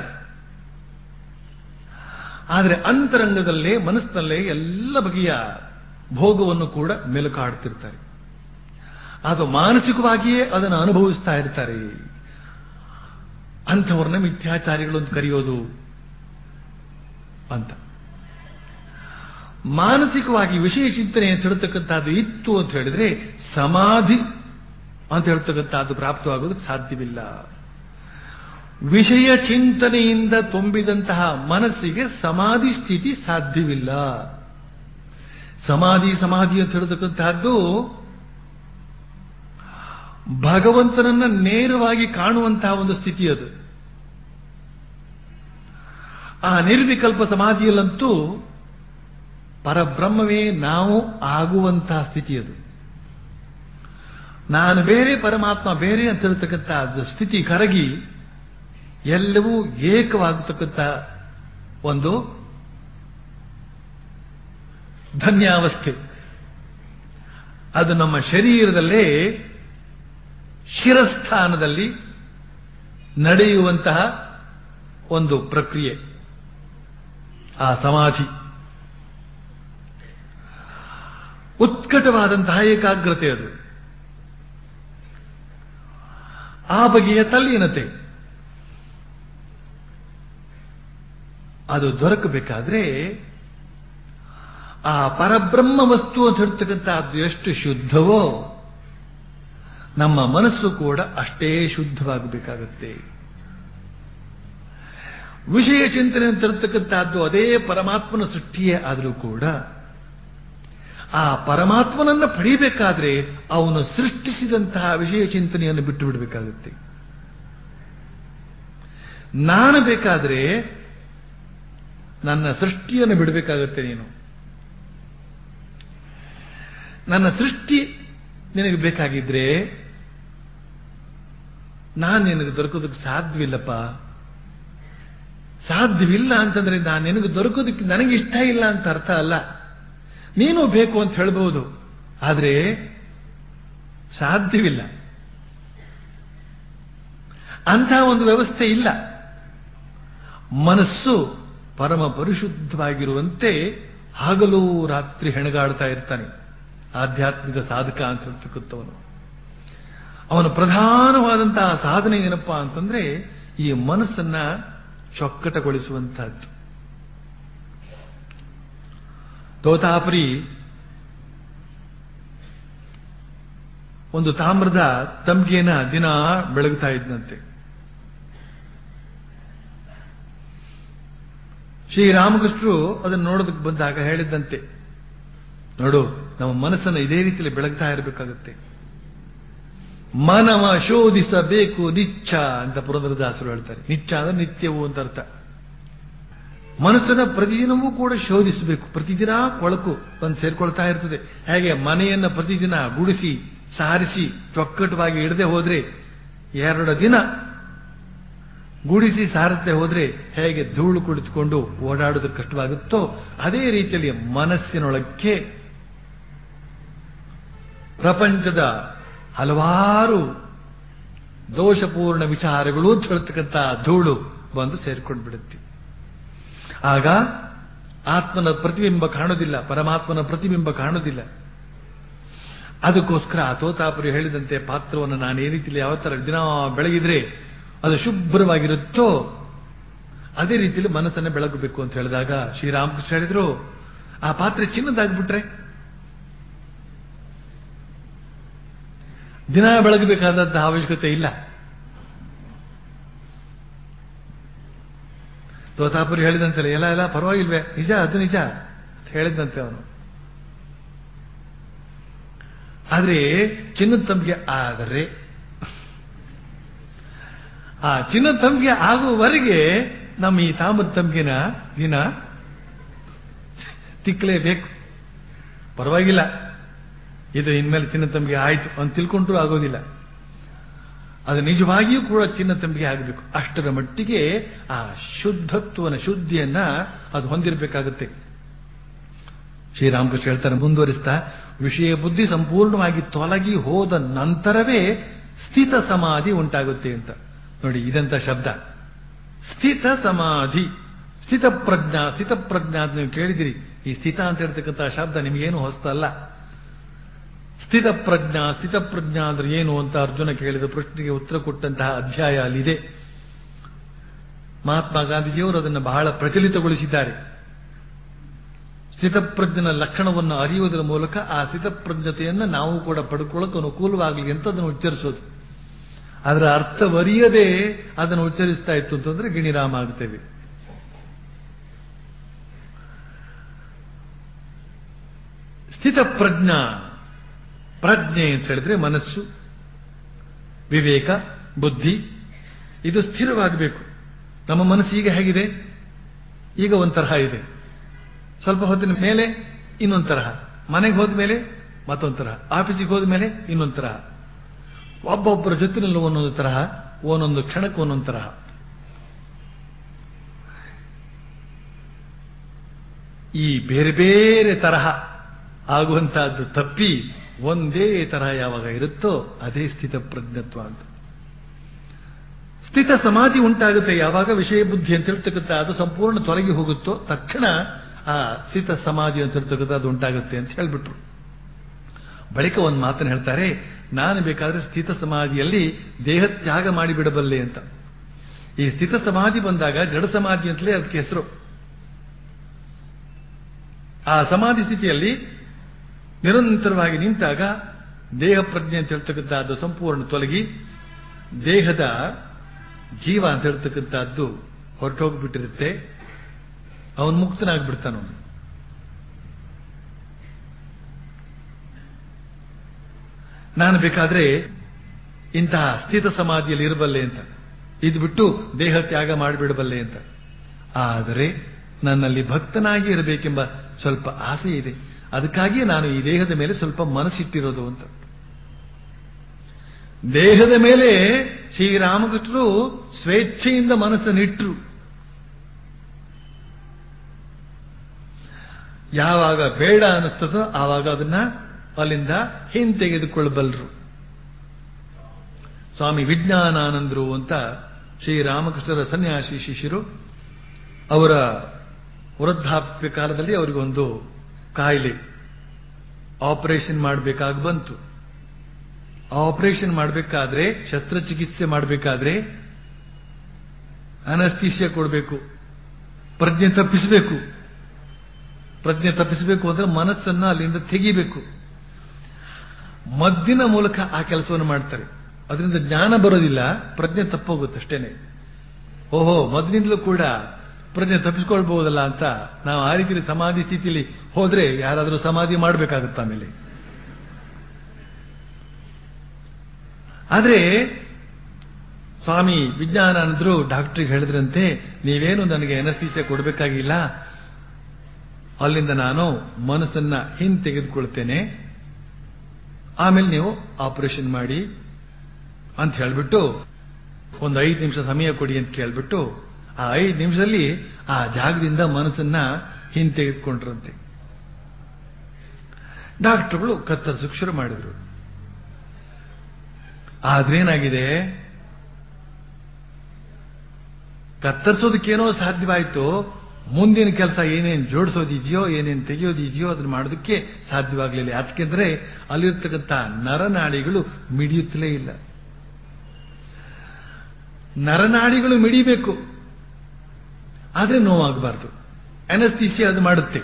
ಆದರೆ ಅಂತರಂಗದಲ್ಲೇ ಮನಸ್ಸಿನಲ್ಲೇ ಎಲ್ಲ ಬಗೆಯ ಭೋಗವನ್ನು ಕೂಡ ಮೆಲುಕಾಡುತ್ತಿರ್ತಾರೆ ಅದು ಮಾನಸಿಕವಾಗಿಯೇ ಅದನ್ನು ಅನುಭವಿಸ್ತಾ ಇರ್ತಾರೆ ಅಂಥವ್ರನ್ನ ಮಿಥ್ಯಾಚಾರಿಗಳು ಅಂತ ಕರೆಯೋದು ಅಂತ ಮಾನಸಿಕವಾಗಿ ವಿಷಯ ಚಿಂತನೆ ಅಂತ ಹೇಳ್ತಕ್ಕಂಥದ್ದು ಇತ್ತು ಅಂತ ಹೇಳಿದ್ರೆ ಸಮಾಧಿ ಅಂತ ಹೇಳ್ತಕ್ಕಂಥದ್ದು ಪ್ರಾಪ್ತವಾಗೋದಕ್ಕೆ ಸಾಧ್ಯವಿಲ್ಲ ವಿಷಯ ಚಿಂತನೆಯಿಂದ ತುಂಬಿದಂತಹ ಮನಸ್ಸಿಗೆ ಸಮಾಧಿ ಸ್ಥಿತಿ ಸಾಧ್ಯವಿಲ್ಲ ಸಮಾಧಿ ಸಮಾಧಿ ಅಂತ ಹೇಳ್ತಕ್ಕಂತಹದ್ದು ಭಗವಂತನನ್ನ ನೇರವಾಗಿ ಕಾಣುವಂತಹ ಒಂದು ಸ್ಥಿತಿ ಅದು ಆ ನಿರ್ವಿಕಲ್ಪ ಸಮಾಧಿಯಲ್ಲಂತೂ ಪರಬ್ರಹ್ಮವೇ ನಾವು ಆಗುವಂತಹ ಸ್ಥಿತಿ ಅದು ನಾನು ಬೇರೆ ಪರಮಾತ್ಮ ಬೇರೆ ಅಂತ ಹೇಳ್ತಕ್ಕಂಥ ಅದು ಸ್ಥಿತಿ ಕರಗಿ ಎಲ್ಲವೂ ಏಕವಾಗತಕ್ಕಂಥ ಒಂದು ಧನ್ಯಾವಸ್ಥೆ ಅದು ನಮ್ಮ ಶರೀರದಲ್ಲೇ ಶಿರಸ್ಥಾನದಲ್ಲಿ ನಡೆಯುವಂತಹ ಒಂದು ಪ್ರಕ್ರಿಯೆ ಆ ಸಮಾಧಿ ಉತ್ಕಟವಾದಂತಹ ಏಕಾಗ್ರತೆ ಅದು ಆ ಬಗೆಯ ತಲ್ಲೀನತೆ ಅದು ದೊರಕಬೇಕಾದ್ರೆ ಆ ಪರಬ್ರಹ್ಮ ವಸ್ತು ಅಂತ ಹೇಳ್ತಕ್ಕಂಥ ಅದು ಎಷ್ಟು ಶುದ್ಧವೋ ನಮ್ಮ ಮನಸ್ಸು ಕೂಡ ಅಷ್ಟೇ ಶುದ್ಧವಾಗಬೇಕಾಗತ್ತೆ ವಿಷಯ ಚಿಂತನೆ ಅಂತ ಹೇಳ್ತಕ್ಕಂಥದ್ದು ಅದೇ ಪರಮಾತ್ಮನ ಸೃಷ್ಟಿಯೇ ಆದರೂ ಕೂಡ ಆ ಪರಮಾತ್ಮನನ್ನ ಪಡಿಬೇಕಾದ್ರೆ ಅವನು ಸೃಷ್ಟಿಸಿದಂತಹ ವಿಷಯ ಚಿಂತನೆಯನ್ನು ಬಿಟ್ಟು ಬಿಡಬೇಕಾಗುತ್ತೆ ನಾನು ಬೇಕಾದ್ರೆ ನನ್ನ ಸೃಷ್ಟಿಯನ್ನು ಬಿಡಬೇಕಾಗುತ್ತೆ ನೀನು ನನ್ನ ಸೃಷ್ಟಿ ನಿನಗೆ ಬೇಕಾಗಿದ್ರೆ ನಾನು ನಿನಗೆ ದೊರಕೋದಕ್ಕೆ ಸಾಧ್ಯವಿಲ್ಲಪ್ಪ ಸಾಧ್ಯವಿಲ್ಲ ಅಂತಂದ್ರೆ ನಾನು ನಿನಗೆ ದೊರಕೋದಕ್ಕೆ ನನಗೆ ಇಷ್ಟ ಇಲ್ಲ ಅಂತ ಅರ್ಥ ಅಲ್ಲ ನೀನು ಬೇಕು ಅಂತ ಹೇಳ್ಬಹುದು ಆದರೆ ಸಾಧ್ಯವಿಲ್ಲ ಅಂಥ ಒಂದು ವ್ಯವಸ್ಥೆ ಇಲ್ಲ ಮನಸ್ಸು ಪರಮ ಪರಿಶುದ್ಧವಾಗಿರುವಂತೆ ಹಗಲು ರಾತ್ರಿ ಹೆಣಗಾಡ್ತಾ ಇರ್ತಾನೆ ಆಧ್ಯಾತ್ಮಿಕ ಸಾಧಕ ಅಂತ ಹೇಳ್ತಕ್ಕಂಥವನು ಅವನ ಪ್ರಧಾನವಾದಂತಹ ಸಾಧನೆ ಏನಪ್ಪಾ ಅಂತಂದ್ರೆ ಈ ಮನಸ್ಸನ್ನ ಚೊಕ್ಕಟಗೊಳಿಸುವಂತಹದ್ದು ತೋತಾಪರಿ ಒಂದು ತಾಮ್ರದ ತಂಬಿಗೆನ ದಿನ ಬೆಳಗ್ತಾ ಇದ್ದಂತೆ ಶ್ರೀರಾಮಕೃಷ್ಣರು ಅದನ್ನು ನೋಡೋದಕ್ಕೆ ಬಂದಾಗ ಹೇಳಿದ್ದಂತೆ ನೋಡು ನಮ್ಮ ಮನಸ್ಸನ್ನು ಇದೇ ರೀತಿಯಲ್ಲಿ ಬೆಳಗ್ತಾ ಇರಬೇಕಾಗುತ್ತೆ ಮನವ ಶೋಧಿಸಬೇಕು ನಿಚ್ಚ ಅಂತ ಪುರಂದರದಾಸರು ಹೇಳ್ತಾರೆ ನಿಚ್ಚ ಅಂದ್ರೆ ನಿತ್ಯವು ಅಂತ ಅರ್ಥ ಮನಸ್ಸನ್ನ ಪ್ರತಿದಿನವೂ ಕೂಡ ಶೋಧಿಸಬೇಕು ಪ್ರತಿದಿನ ಕೊಳಕು ಬಂದು ಸೇರ್ಕೊಳ್ತಾ ಇರ್ತದೆ ಹೇಗೆ ಮನೆಯನ್ನ ಪ್ರತಿದಿನ ಗುಡಿಸಿ ಸಾರಿಸಿ ಚೊಕ್ಕಟವಾಗಿ ಇಡದೆ ಹೋದ್ರೆ ಎರಡು ದಿನ ಗುಡಿಸಿ ಸಾರದೆ ಹೋದ್ರೆ ಹೇಗೆ ಧೂಳು ಕುಳಿತುಕೊಂಡು ಓಡಾಡೋದಕ್ಕೆ ಕಷ್ಟವಾಗುತ್ತೋ ಅದೇ ರೀತಿಯಲ್ಲಿ ಮನಸ್ಸಿನೊಳಕ್ಕೆ ಪ್ರಪಂಚದ ಹಲವಾರು ದೋಷಪೂರ್ಣ ವಿಚಾರಗಳು ಅಂತ ಹೇಳ್ತಕ್ಕಂಥ ಧೂಳು ಬಂದು ಸೇರ್ಕೊಂಡು ಬಿಡುತ್ತೆ ಆಗ ಆತ್ಮನ ಪ್ರತಿಬಿಂಬ ಕಾಣೋದಿಲ್ಲ ಪರಮಾತ್ಮನ ಪ್ರತಿಬಿಂಬ ಕಾಣೋದಿಲ್ಲ ಅದಕ್ಕೋಸ್ಕರ ತೋತಾಪುರಿ ಹೇಳಿದಂತೆ ಪಾತ್ರವನ್ನು ನಾನು ಈ ರೀತಿಯಲ್ಲಿ ಯಾವ ತರ ದಿನ ಬೆಳಗಿದ್ರೆ ಅದು ಶುಭ್ರವಾಗಿರುತ್ತೋ ಅದೇ ರೀತಿಯಲ್ಲಿ ಮನಸ್ಸನ್ನು ಬೆಳಗಬೇಕು ಅಂತ ಹೇಳಿದಾಗ ಶ್ರೀರಾಮಕೃಷ್ಣ ಹೇಳಿದ್ರು ಆ ಪಾತ್ರೆ ಚಿನ್ನದಾಗ್ಬಿಟ್ರೆ ದಿನ ಬೆಳಗಬೇಕಾದಂತಹ ಅವಶ್ಯಕತೆ ಇಲ್ಲ ತೋತಾಪುರಿ ಹೇಳಿದಂತಲ್ಲ ಎಲ್ಲ ಎಲ್ಲ ಪರವಾಗಿಲ್ವೇ ನಿಜ ಅದು ನಿಜ ಅಂತ ಹೇಳಿದಂತೆ ಅವನು ಆದ್ರೆ ಚಿನ್ನದ ತಂಬಿಗೆ ಆದರೆ ಆ ಚಿನ್ನದ ತಂಬಿಗೆ ಆಗುವವರೆಗೆ ನಮ್ಮ ಈ ತಾಮ್ರದ ತಂಬಿಗೆನ ದಿನ ತಿಕ್ಕಲೇಬೇಕು ಪರವಾಗಿಲ್ಲ ಇದು ಇನ್ಮೇಲೆ ಚಿನ್ನ ತಂಬಿಗೆ ಆಯ್ತು ಅಂತ ತಿಳ್ಕೊಂಡ್ರೂ ಆಗೋದಿಲ್ಲ ಅದು ನಿಜವಾಗಿಯೂ ಕೂಡ ಚಿನ್ನ ತಂಬಿಗೆ ಆಗಬೇಕು ಅಷ್ಟರ ಮಟ್ಟಿಗೆ ಆ ಶುದ್ಧತ್ವನ ಶುದ್ಧಿಯನ್ನ ಅದು ಹೊಂದಿರಬೇಕಾಗುತ್ತೆ ಶ್ರೀರಾಮಕೃಷ್ಣ ಹೇಳ್ತಾರೆ ಮುಂದುವರಿಸ್ತಾ ವಿಷಯ ಬುದ್ಧಿ ಸಂಪೂರ್ಣವಾಗಿ ತೊಲಗಿ ಹೋದ ನಂತರವೇ ಸ್ಥಿತ ಸಮಾಧಿ ಉಂಟಾಗುತ್ತೆ ಅಂತ ನೋಡಿ ಇದಂತ ಶಬ್ದ ಸ್ಥಿತ ಸಮಾಧಿ ಸ್ಥಿತ ಪ್ರಜ್ಞಾ ಸ್ಥಿತ ಪ್ರಜ್ಞಾ ಅಂತ ನೀವು ಕೇಳಿದಿರಿ ಈ ಸ್ಥಿತ ಅಂತ ಹೇಳ್ತಕ್ಕಂಥ ಶಬ್ದ ನಿಮಗೇನು ಹೊಸ್ತಲ್ಲ ಸ್ಥಿತ ಪ್ರಜ್ಞಾ ಸ್ಥಿತ ಪ್ರಜ್ಞಾ ಅಂದ್ರೆ ಏನು ಅಂತ ಅರ್ಜುನ ಕೇಳಿದ ಪ್ರಶ್ನೆಗೆ ಉತ್ತರ ಕೊಟ್ಟಂತಹ ಅಧ್ಯಾಯ ಅಲ್ಲಿದೆ ಮಹಾತ್ಮ ಗಾಂಧೀಜಿಯವರು ಅದನ್ನು ಬಹಳ ಪ್ರಚಲಿತಗೊಳಿಸಿದ್ದಾರೆ ಸ್ಥಿತಪ್ರಜ್ಞನ ಲಕ್ಷಣವನ್ನು ಅರಿಯುವುದರ ಮೂಲಕ ಆ ಸ್ಥಿತಪ್ರಜ್ಞತೆಯನ್ನು ನಾವು ಕೂಡ ಪಡ್ಕೊಳ್ಳೋಕೆ ಅನುಕೂಲವಾಗಲಿ ಅಂತ ಅದನ್ನು ಉಚ್ಚರಿಸೋದು ಅದರ ಅರ್ಥವರಿಯದೆ ಅದನ್ನು ಉಚ್ಚರಿಸ್ತಾ ಇತ್ತು ಅಂತಂದ್ರೆ ಗಿಣಿರಾಮ ಆಗ್ತೇವೆ ಸ್ಥಿತಪ್ರಜ್ಞ ಪ್ರಜ್ಞೆ ಅಂತ ಹೇಳಿದ್ರೆ ಮನಸ್ಸು ವಿವೇಕ ಬುದ್ಧಿ ಇದು ಸ್ಥಿರವಾಗಬೇಕು ನಮ್ಮ ಮನಸ್ಸು ಈಗ ಹೇಗಿದೆ ಈಗ ಒಂದು ತರಹ ಇದೆ ಸ್ವಲ್ಪ ಹೊತ್ತಿನ ಮೇಲೆ ಇನ್ನೊಂದು ತರಹ ಮನೆಗೆ ಹೋದ ಮೇಲೆ ಮತ್ತೊಂದು ತರಹ ಆಫೀಸಿಗೆ ಹೋದ ಮೇಲೆ ಇನ್ನೊಂದು ತರಹ ಒಬ್ಬೊಬ್ಬರ ಜೊತೆನಲ್ಲೂ ಒಂದೊಂದು ತರಹ ಒಂದೊಂದು ಕ್ಷಣಕ್ಕೆ ಒಂದೊಂದು ತರಹ ಈ ಬೇರೆ ಬೇರೆ ತರಹ ಆಗುವಂತಹದ್ದು ತಪ್ಪಿ ಒಂದೇ ತರಹ ಯಾವಾಗ ಇರುತ್ತೋ ಅದೇ ಸ್ಥಿತ ಪ್ರಜ್ಞತ್ವ ಅಂತ ಸ್ಥಿತ ಸಮಾಧಿ ಉಂಟಾಗುತ್ತೆ ಯಾವಾಗ ವಿಷಯ ಬುದ್ಧಿ ಅಂತ ಹೇಳ್ತಕ್ಕಂಥ ಅದು ಸಂಪೂರ್ಣ ತೊಲಗಿ ಹೋಗುತ್ತೋ ತಕ್ಷಣ ಆ ಸ್ಥಿತ ಸಮಾಧಿ ಅಂತ ಹೇಳ್ತಕ್ಕಂಥ ಅದು ಉಂಟಾಗುತ್ತೆ ಅಂತ ಹೇಳ್ಬಿಟ್ರು ಬಳಿಕ ಒಂದು ಮಾತನ್ನು ಹೇಳ್ತಾರೆ ನಾನು ಬೇಕಾದ್ರೆ ಸ್ಥಿತ ಸಮಾಧಿಯಲ್ಲಿ ದೇಹ ತ್ಯಾಗ ಮಾಡಿಬಿಡಬಲ್ಲೆ ಅಂತ ಈ ಸ್ಥಿತ ಸಮಾಧಿ ಬಂದಾಗ ಜಡ ಸಮಾಧಿ ಅಂತಲೇ ಅದಕ್ಕೆ ಹೆಸರು ಆ ಸಮಾಧಿ ಸ್ಥಿತಿಯಲ್ಲಿ ನಿರಂತರವಾಗಿ ನಿಂತಾಗ ದೇಹ ಪ್ರಜ್ಞೆ ಅಂತ ಹೇಳ್ತಕ್ಕಂಥದ್ದು ಸಂಪೂರ್ಣ ತೊಲಗಿ ದೇಹದ ಜೀವ ಅಂತ ಹೇಳ್ತಕ್ಕಂಥದ್ದು ಹೊರಟೋಗ್ಬಿಟ್ಟಿರುತ್ತೆ ಅವನು ಮುಕ್ತನಾಗ್ಬಿಡ್ತಾನವನು ನಾನು ಬೇಕಾದ್ರೆ ಇಂತಹ ಸ್ಥಿತ ಸಮಾಧಿಯಲ್ಲಿ ಇರಬಲ್ಲೆ ಅಂತ ಇದು ಬಿಟ್ಟು ದೇಹ ತ್ಯಾಗ ಮಾಡಿಬಿಡಬಲ್ಲೆ ಅಂತ ಆದರೆ ನನ್ನಲ್ಲಿ ಭಕ್ತನಾಗಿ ಇರಬೇಕೆಂಬ ಸ್ವಲ್ಪ ಆಸೆ ಇದೆ ಅದಕ್ಕಾಗಿಯೇ ನಾನು ಈ ದೇಹದ ಮೇಲೆ ಸ್ವಲ್ಪ ಮನಸ್ಸಿಟ್ಟಿರೋದು ಅಂತ ದೇಹದ ಮೇಲೆ ಶ್ರೀರಾಮಕೃಷ್ಣರು ಸ್ವೇಚ್ಛೆಯಿಂದ ಮನಸ್ಸನ್ನಿಟ್ರು ಯಾವಾಗ ಬೇಡ ಅನ್ನಿಸ್ತದೋ ಆವಾಗ ಅದನ್ನ ಅಲ್ಲಿಂದ ಹಿಂತೆಗೆದುಕೊಳ್ಳಬಲ್ಲರು ಸ್ವಾಮಿ ವಿಜ್ಞಾನಾನಂದರು ಅಂತ ಶ್ರೀರಾಮಕೃಷ್ಣರ ಸನ್ಯಾಸಿ ಶಿಷ್ಯರು ಅವರ ವೃದ್ಧಾಪ್ಯ ಕಾಲದಲ್ಲಿ ಅವರಿಗೊಂದು ಕಾಯಿಲೆ ಆಪರೇಷನ್ ಮಾಡಬೇಕಾಗಿ ಬಂತು ಆಪರೇಷನ್ ಮಾಡಬೇಕಾದ್ರೆ ಶಸ್ತ್ರಚಿಕಿತ್ಸೆ ಮಾಡಬೇಕಾದ್ರೆ ಅನಸ್ತೀಸಿಯಾ ಕೊಡಬೇಕು ಪ್ರಜ್ಞೆ ತಪ್ಪಿಸಬೇಕು ಪ್ರಜ್ಞೆ ತಪ್ಪಿಸಬೇಕು ಅಂದ್ರೆ ಮನಸ್ಸನ್ನ ಅಲ್ಲಿಂದ ತೆಗಿಬೇಕು ಮದ್ದಿನ ಮೂಲಕ ಆ ಕೆಲಸವನ್ನು ಮಾಡ್ತಾರೆ ಅದರಿಂದ ಜ್ಞಾನ ಬರೋದಿಲ್ಲ ಪ್ರಜ್ಞೆ ತಪ್ಪೋಗುತ್ತೆ ಅಷ್ಟೇನೆ ಓಹೋ ಮೊದಲಿಂದಲೂ ಕೂಡ ಪ್ರಜ್ಞೆ ತಪ್ಪಿಸ್ಕೊಳ್ಬಹುದಲ್ಲ ಅಂತ ನಾವು ಆ ರೀತಿಯಲ್ಲಿ ಸಮಾಧಿ ಸ್ಥಿತಿಯಲ್ಲಿ ಹೋದ್ರೆ ಯಾರಾದರೂ ಸಮಾಧಿ ಮಾಡಬೇಕಾಗುತ್ತೆ ಆಮೇಲೆ ಆದ್ರೆ ಸ್ವಾಮಿ ವಿಜ್ಞಾನಾನಂದರು ಡಾಕ್ಟ್ರಿಗೆ ಹೇಳಿದ್ರಂತೆ ನೀವೇನು ನನಗೆ ಎನಸ್ತೀಸಿಯ ಕೊಡಬೇಕಾಗಿಲ್ಲ ಅಲ್ಲಿಂದ ನಾನು ಮನಸ್ಸನ್ನ ಹಿಂತೆಗೆದುಕೊಳ್ತೇನೆ ಆಮೇಲೆ ನೀವು ಆಪರೇಷನ್ ಮಾಡಿ ಅಂತ ಹೇಳ್ಬಿಟ್ಟು ಒಂದು ಐದು ನಿಮಿಷ ಸಮಯ ಕೊಡಿ ಅಂತ ಕೇಳ್ಬಿಟ್ಟು ಆ ಐದು ನಿಮಿಷದಲ್ಲಿ ಆ ಜಾಗದಿಂದ ಮನಸ್ಸನ್ನ ಹಿಂತೆಗೆದುಕೊಂಡ್ರಂತೆ ಡಾಕ್ಟರ್ಗಳು ಕತ್ತರಿಸಕ್ಕೆ ಶುರು ಮಾಡಿದ್ರು ಆದ್ರೇನಾಗಿದೆ ಕತ್ತರಿಸೋದಕ್ಕೇನೋ ಸಾಧ್ಯವಾಯಿತು ಮುಂದಿನ ಕೆಲಸ ಏನೇನು ಜೋಡಿಸೋದಿದೆಯೋ ಏನೇನು ತೆಗೆಯೋದಿದೆಯೋ ಅದನ್ನ ಮಾಡೋದಕ್ಕೆ ಸಾಧ್ಯವಾಗಲಿಲ್ಲ ಯಾಕೆಂದ್ರೆ ಅಲ್ಲಿರ್ತಕ್ಕಂಥ ನರನಾಡಿಗಳು ಮಿಡಿಯುತ್ತಲೇ ಇಲ್ಲ ನರನಾಡಿಗಳು ಮಿಡಿಬೇಕು ಆದ್ರೆ ನೋವಾಗಬಾರ್ದು ಅನಸ್ತೀಸಿ ಅದು ಮಾಡುತ್ತೆ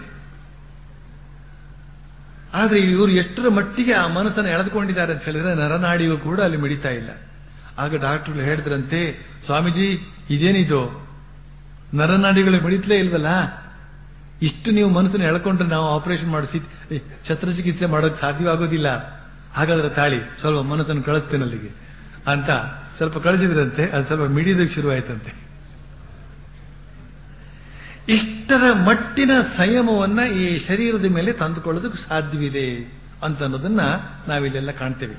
ಆದ್ರೆ ಇವರು ಎಷ್ಟರ ಮಟ್ಟಿಗೆ ಆ ಮನಸ್ಸನ್ನು ಎಳೆದುಕೊಂಡಿದ್ದಾರೆ ಅಂತ ಹೇಳಿದ್ರೆ ನರನಾಡಿಗಳು ಕೂಡ ಅಲ್ಲಿ ಮಿಡಿತಾ ಇಲ್ಲ ಆಗ ಡಾಕ್ಟರ್ಗಳು ಹೇಳಿದ್ರಂತೆ ಸ್ವಾಮೀಜಿ ಇದೇನಿದು ನರನಾಡಿಗಳು ಮಿಡಿತಲೇ ಇಲ್ವಲ್ಲ ಇಷ್ಟು ನೀವು ಮನಸ್ಸನ್ನು ಎಳ್ಕೊಂಡ್ರೆ ನಾವು ಆಪರೇಷನ್ ಮಾಡಿಸಿ ಶಸ್ತ್ರಚಿಕಿತ್ಸೆ ಮಾಡೋಕೆ ಸಾಧ್ಯವಾಗೋದಿಲ್ಲ ಹಾಗಾದ್ರೆ ತಾಳಿ ಸ್ವಲ್ಪ ಮನಸ್ಸನ್ನು ಕಳಿಸ್ತೇನೆ ಅಲ್ಲಿಗೆ ಅಂತ ಸ್ವಲ್ಪ ಕಳಿಸಿದ್ರಂತೆ ಅದು ಸ್ವಲ್ಪ ಮಿಡಿಯೋದಕ್ಕೆ ಶುರುವಾಯ್ತಂತೆ ಇಷ್ಟರ ಮಟ್ಟಿನ ಸಂಯಮವನ್ನ ಈ ಶರೀರದ ಮೇಲೆ ತಂದುಕೊಳ್ಳೋದಕ್ಕೆ ಸಾಧ್ಯವಿದೆ ಅಂತ ಅನ್ನೋದನ್ನ ನಾವಿಲ್ಲೆಲ್ಲ ಕಾಣ್ತೇವೆ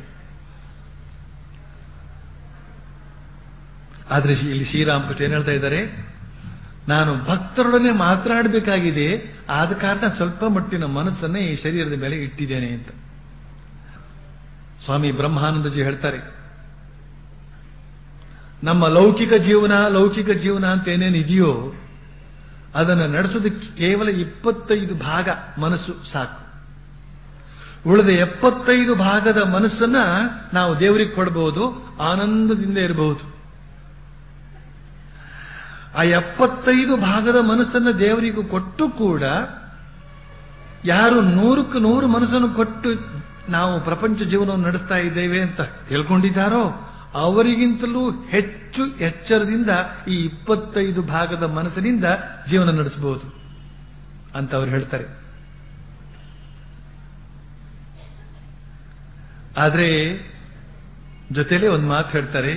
ಆದ್ರೆ ಇಲ್ಲಿ ಶ್ರೀರಾಮಕೃಷ್ಣ ಏನ್ ಹೇಳ್ತಾ ಇದ್ದಾರೆ ನಾನು ಭಕ್ತರೊಡನೆ ಮಾತನಾಡಬೇಕಾಗಿದೆ ಆದ ಕಾರಣ ಸ್ವಲ್ಪ ಮಟ್ಟಿನ ಮನಸ್ಸನ್ನೇ ಈ ಶರೀರದ ಮೇಲೆ ಇಟ್ಟಿದ್ದೇನೆ ಅಂತ ಸ್ವಾಮಿ ಬ್ರಹ್ಮಾನಂದಜಿ ಹೇಳ್ತಾರೆ ನಮ್ಮ ಲೌಕಿಕ ಜೀವನ ಲೌಕಿಕ ಜೀವನ ಅಂತ ಏನೇನು ಇದೆಯೋ ಅದನ್ನು ನಡೆಸೋದಕ್ಕೆ ಕೇವಲ ಇಪ್ಪತ್ತೈದು ಭಾಗ ಮನಸ್ಸು ಸಾಕು ಉಳಿದ ಎಪ್ಪತ್ತೈದು ಭಾಗದ ಮನಸ್ಸನ್ನ ನಾವು ದೇವರಿಗೆ ಕೊಡಬಹುದು ಆನಂದದಿಂದ ಇರಬಹುದು ಆ ಎಪ್ಪತ್ತೈದು ಭಾಗದ ಮನಸ್ಸನ್ನ ದೇವರಿಗೂ ಕೊಟ್ಟು ಕೂಡ ಯಾರು ನೂರಕ್ಕೆ ನೂರು ಮನಸ್ಸನ್ನು ಕೊಟ್ಟು ನಾವು ಪ್ರಪಂಚ ಜೀವನವನ್ನು ನಡೆಸ್ತಾ ಇದ್ದೇವೆ ಅಂತ ಹೇಳ್ಕೊಂಡಿದ್ದಾರೋ ಅವರಿಗಿಂತಲೂ ಹೆಚ್ಚು ಎಚ್ಚರದಿಂದ ಈ ಇಪ್ಪತ್ತೈದು ಭಾಗದ ಮನಸ್ಸಿನಿಂದ ಜೀವನ ನಡೆಸಬಹುದು ಅಂತ ಅವರು ಹೇಳ್ತಾರೆ ಆದರೆ ಜೊತೆಲೇ ಒಂದು ಮಾತು ಹೇಳ್ತಾರೆ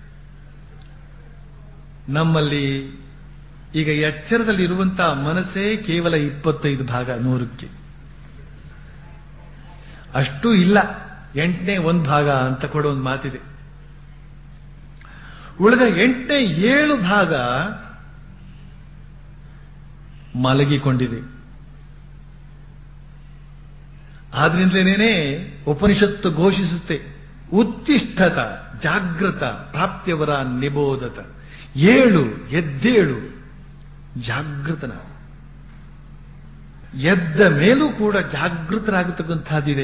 ನಮ್ಮಲ್ಲಿ ಈಗ ಎಚ್ಚರದಲ್ಲಿ ಇರುವಂತಹ ಮನಸ್ಸೇ ಕೇವಲ ಇಪ್ಪತ್ತೈದು ಭಾಗ ನೂರಕ್ಕೆ ಅಷ್ಟು ಇಲ್ಲ ಎಂಟನೇ ಒಂದು ಭಾಗ ಅಂತ ಕೊಡೋ ಒಂದು ಮಾತಿದೆ ಉಳಿದ ಎಂಟನೇ ಏಳು ಭಾಗ ಮಲಗಿಕೊಂಡಿದೆ ಆದ್ರಿಂದಲೇನೇ ಉಪನಿಷತ್ತು ಘೋಷಿಸುತ್ತೆ ಉತ್ತಿಷ್ಠತ ಜಾಗೃತ ಪ್ರಾಪ್ತ್ಯವರ ನಿಬೋಧತ ಏಳು ಎದ್ದೇಳು ಜಾಗೃತನ ಎದ್ದ ಮೇಲೂ ಕೂಡ ಜಾಗೃತರಾಗತಕ್ಕಂಥದ್ದಿದೆ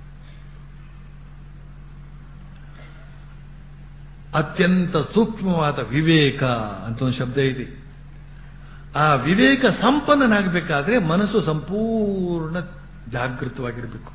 ಅತ್ಯಂತ ಸೂಕ್ಷ್ಮವಾದ ವಿವೇಕ ಅಂತ ಒಂದು ಶಬ್ದ ಇದೆ ಆ ವಿವೇಕ ಸಂಪನ್ನನಾಗಬೇಕಾದ್ರೆ ಮನಸ್ಸು ಸಂಪೂರ್ಣ ಜಾಗೃತವಾಗಿರಬೇಕು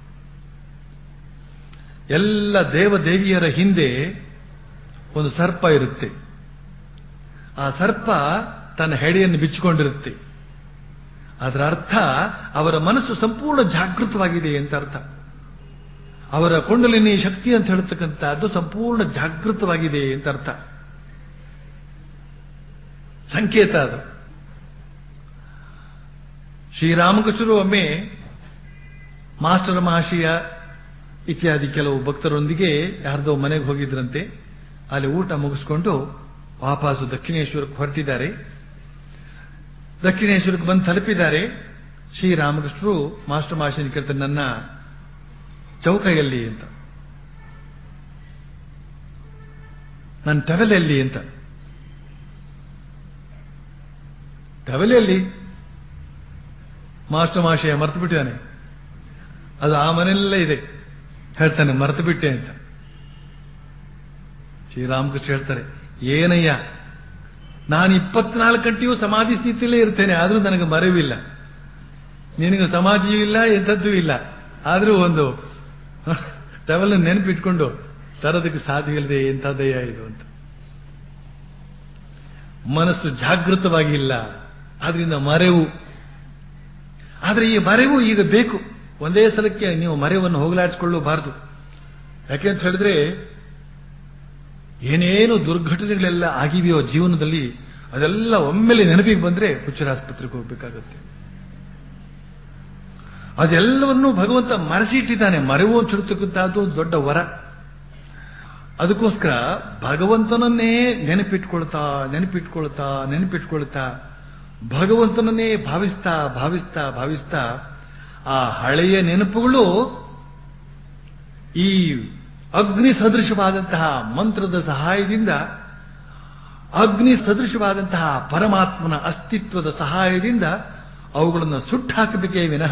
ಎಲ್ಲ ದೇವದೇವಿಯರ ಹಿಂದೆ ಒಂದು ಸರ್ಪ ಇರುತ್ತೆ ಆ ಸರ್ಪ ತನ್ನ ಹೆಡೆಯನ್ನು ಬಿಚ್ಚಿಕೊಂಡಿರುತ್ತೆ ಅದರ ಅರ್ಥ ಅವರ ಮನಸ್ಸು ಸಂಪೂರ್ಣ ಜಾಗೃತವಾಗಿದೆ ಅಂತ ಅರ್ಥ ಅವರ ಕೊಂಡಲಿನಿ ಶಕ್ತಿ ಅಂತ ಹೇಳ್ತಕ್ಕಂಥದ್ದು ಸಂಪೂರ್ಣ ಜಾಗೃತವಾಗಿದೆ ಅಂತ ಅರ್ಥ ಸಂಕೇತ ಅದು ಶ್ರೀರಾಮಕೃಷ್ಣರು ಒಮ್ಮೆ ಮಾಸ್ಟರ್ ಮಹಾಶಯ ಇತ್ಯಾದಿ ಕೆಲವು ಭಕ್ತರೊಂದಿಗೆ ಯಾರ್ದೋ ಮನೆಗೆ ಹೋಗಿದ್ರಂತೆ ಅಲ್ಲಿ ಊಟ ಮುಗಿಸ್ಕೊಂಡು ವಾಪಸ್ಸು ದಕ್ಷಿಣೇಶ್ವರಕ್ಕೆ ಹೊರಟಿದ್ದಾರೆ ದಕ್ಷಿಣೇಶ್ವರಕ್ಕೆ ಬಂದು ತಲುಪಿದ್ದಾರೆ ಶ್ರೀರಾಮಕೃಷ್ಣರು ಮಾಸ್ಟರ್ ಮಹಾಶಯನ ಕೇಳ್ತಾರೆ ನನ್ನ ಚೌಕೈಯಲ್ಲಿ ಅಂತ ನನ್ನ ಟವೆಲೆಲ್ಲಿ ಅಂತ ಟವೆಲೆಯಲ್ಲಿ ಮಾಸ್ಟರ್ ಮಹಾಶಯ ಮರ್ತು ಬಿಟ್ಟಿದ್ದಾನೆ ಅದು ಆ ಮನೆಯಲ್ಲೇ ಇದೆ ಹೇಳ್ತಾನೆ ಮರೆತು ಬಿಟ್ಟೆ ಅಂತ ಶ್ರೀರಾಮಕೃಷ್ಣ ಹೇಳ್ತಾರೆ ಏನಯ್ಯ ನಾನು ಇಪ್ಪತ್ನಾಲ್ಕು ಗಂಟೆಯೂ ಸಮಾಧಿ ಸ್ಥಿತಿಯಲ್ಲೇ ಇರ್ತೇನೆ ಆದರೂ ನನಗೆ ಮರೆವಿಲ್ಲ ನಿನಗೆ ಸಮಾಧಿಯೂ ಇಲ್ಲ ಎಂಥದ್ದೂ ಇಲ್ಲ ಆದರೂ ಒಂದು ಟವೆಲ್ ನೆನಪಿಟ್ಕೊಂಡು ತರೋದಕ್ಕೆ ಸಾಧ್ಯವಿಲ್ಲದೆ ಎಂಥದ್ದಯ್ಯ ಇದು ಅಂತ ಮನಸ್ಸು ಜಾಗೃತವಾಗಿಲ್ಲ ಆದ್ರಿಂದ ಮರೆವು ಆದರೆ ಈ ಮರೆವು ಈಗ ಬೇಕು ಒಂದೇ ಸಲಕ್ಕೆ ನೀವು ಮರೆವನ್ನು ಹೋಗಲಾಡಿಸಿಕೊಳ್ಳಬಾರದು ಯಾಕೆಂತ ಹೇಳಿದ್ರೆ ಏನೇನು ದುರ್ಘಟನೆಗಳೆಲ್ಲ ಆಗಿವೆಯೋ ಜೀವನದಲ್ಲಿ ಅದೆಲ್ಲ ಒಮ್ಮೆಲೆ ನೆನಪಿಗೆ ಬಂದ್ರೆ ಹುಚ್ಚರಾಸ್ಪತ್ರೆಗೆ ಹೋಗ್ಬೇಕಾಗತ್ತೆ ಅದೆಲ್ಲವನ್ನೂ ಭಗವಂತ ಮರೆಸಿಟ್ಟಿದ್ದಾನೆ ಮರೆವು ಅಂತ ಹೇಳ್ತಕ್ಕಂಥದ್ದು ಒಂದು ದೊಡ್ಡ ವರ ಅದಕ್ಕೋಸ್ಕರ ಭಗವಂತನನ್ನೇ ನೆನಪಿಟ್ಕೊಳ್ತಾ ನೆನಪಿಟ್ಕೊಳ್ತಾ ನೆನಪಿಟ್ಕೊಳ್ತಾ ಭಗವಂತನನ್ನೇ ಭಾವಿಸ್ತಾ ಭಾವಿಸ್ತಾ ಭಾವಿಸ್ತಾ ಆ ಹಳೆಯ ನೆನಪುಗಳು ಈ ಅಗ್ನಿ ಸದೃಶವಾದಂತಹ ಮಂತ್ರದ ಸಹಾಯದಿಂದ ಅಗ್ನಿ ಸದೃಶವಾದಂತಹ ಪರಮಾತ್ಮನ ಅಸ್ತಿತ್ವದ ಸಹಾಯದಿಂದ ಅವುಗಳನ್ನು ಸುಟ್ಟು ಹಾಕಬೇಕೇ ವಿನಃ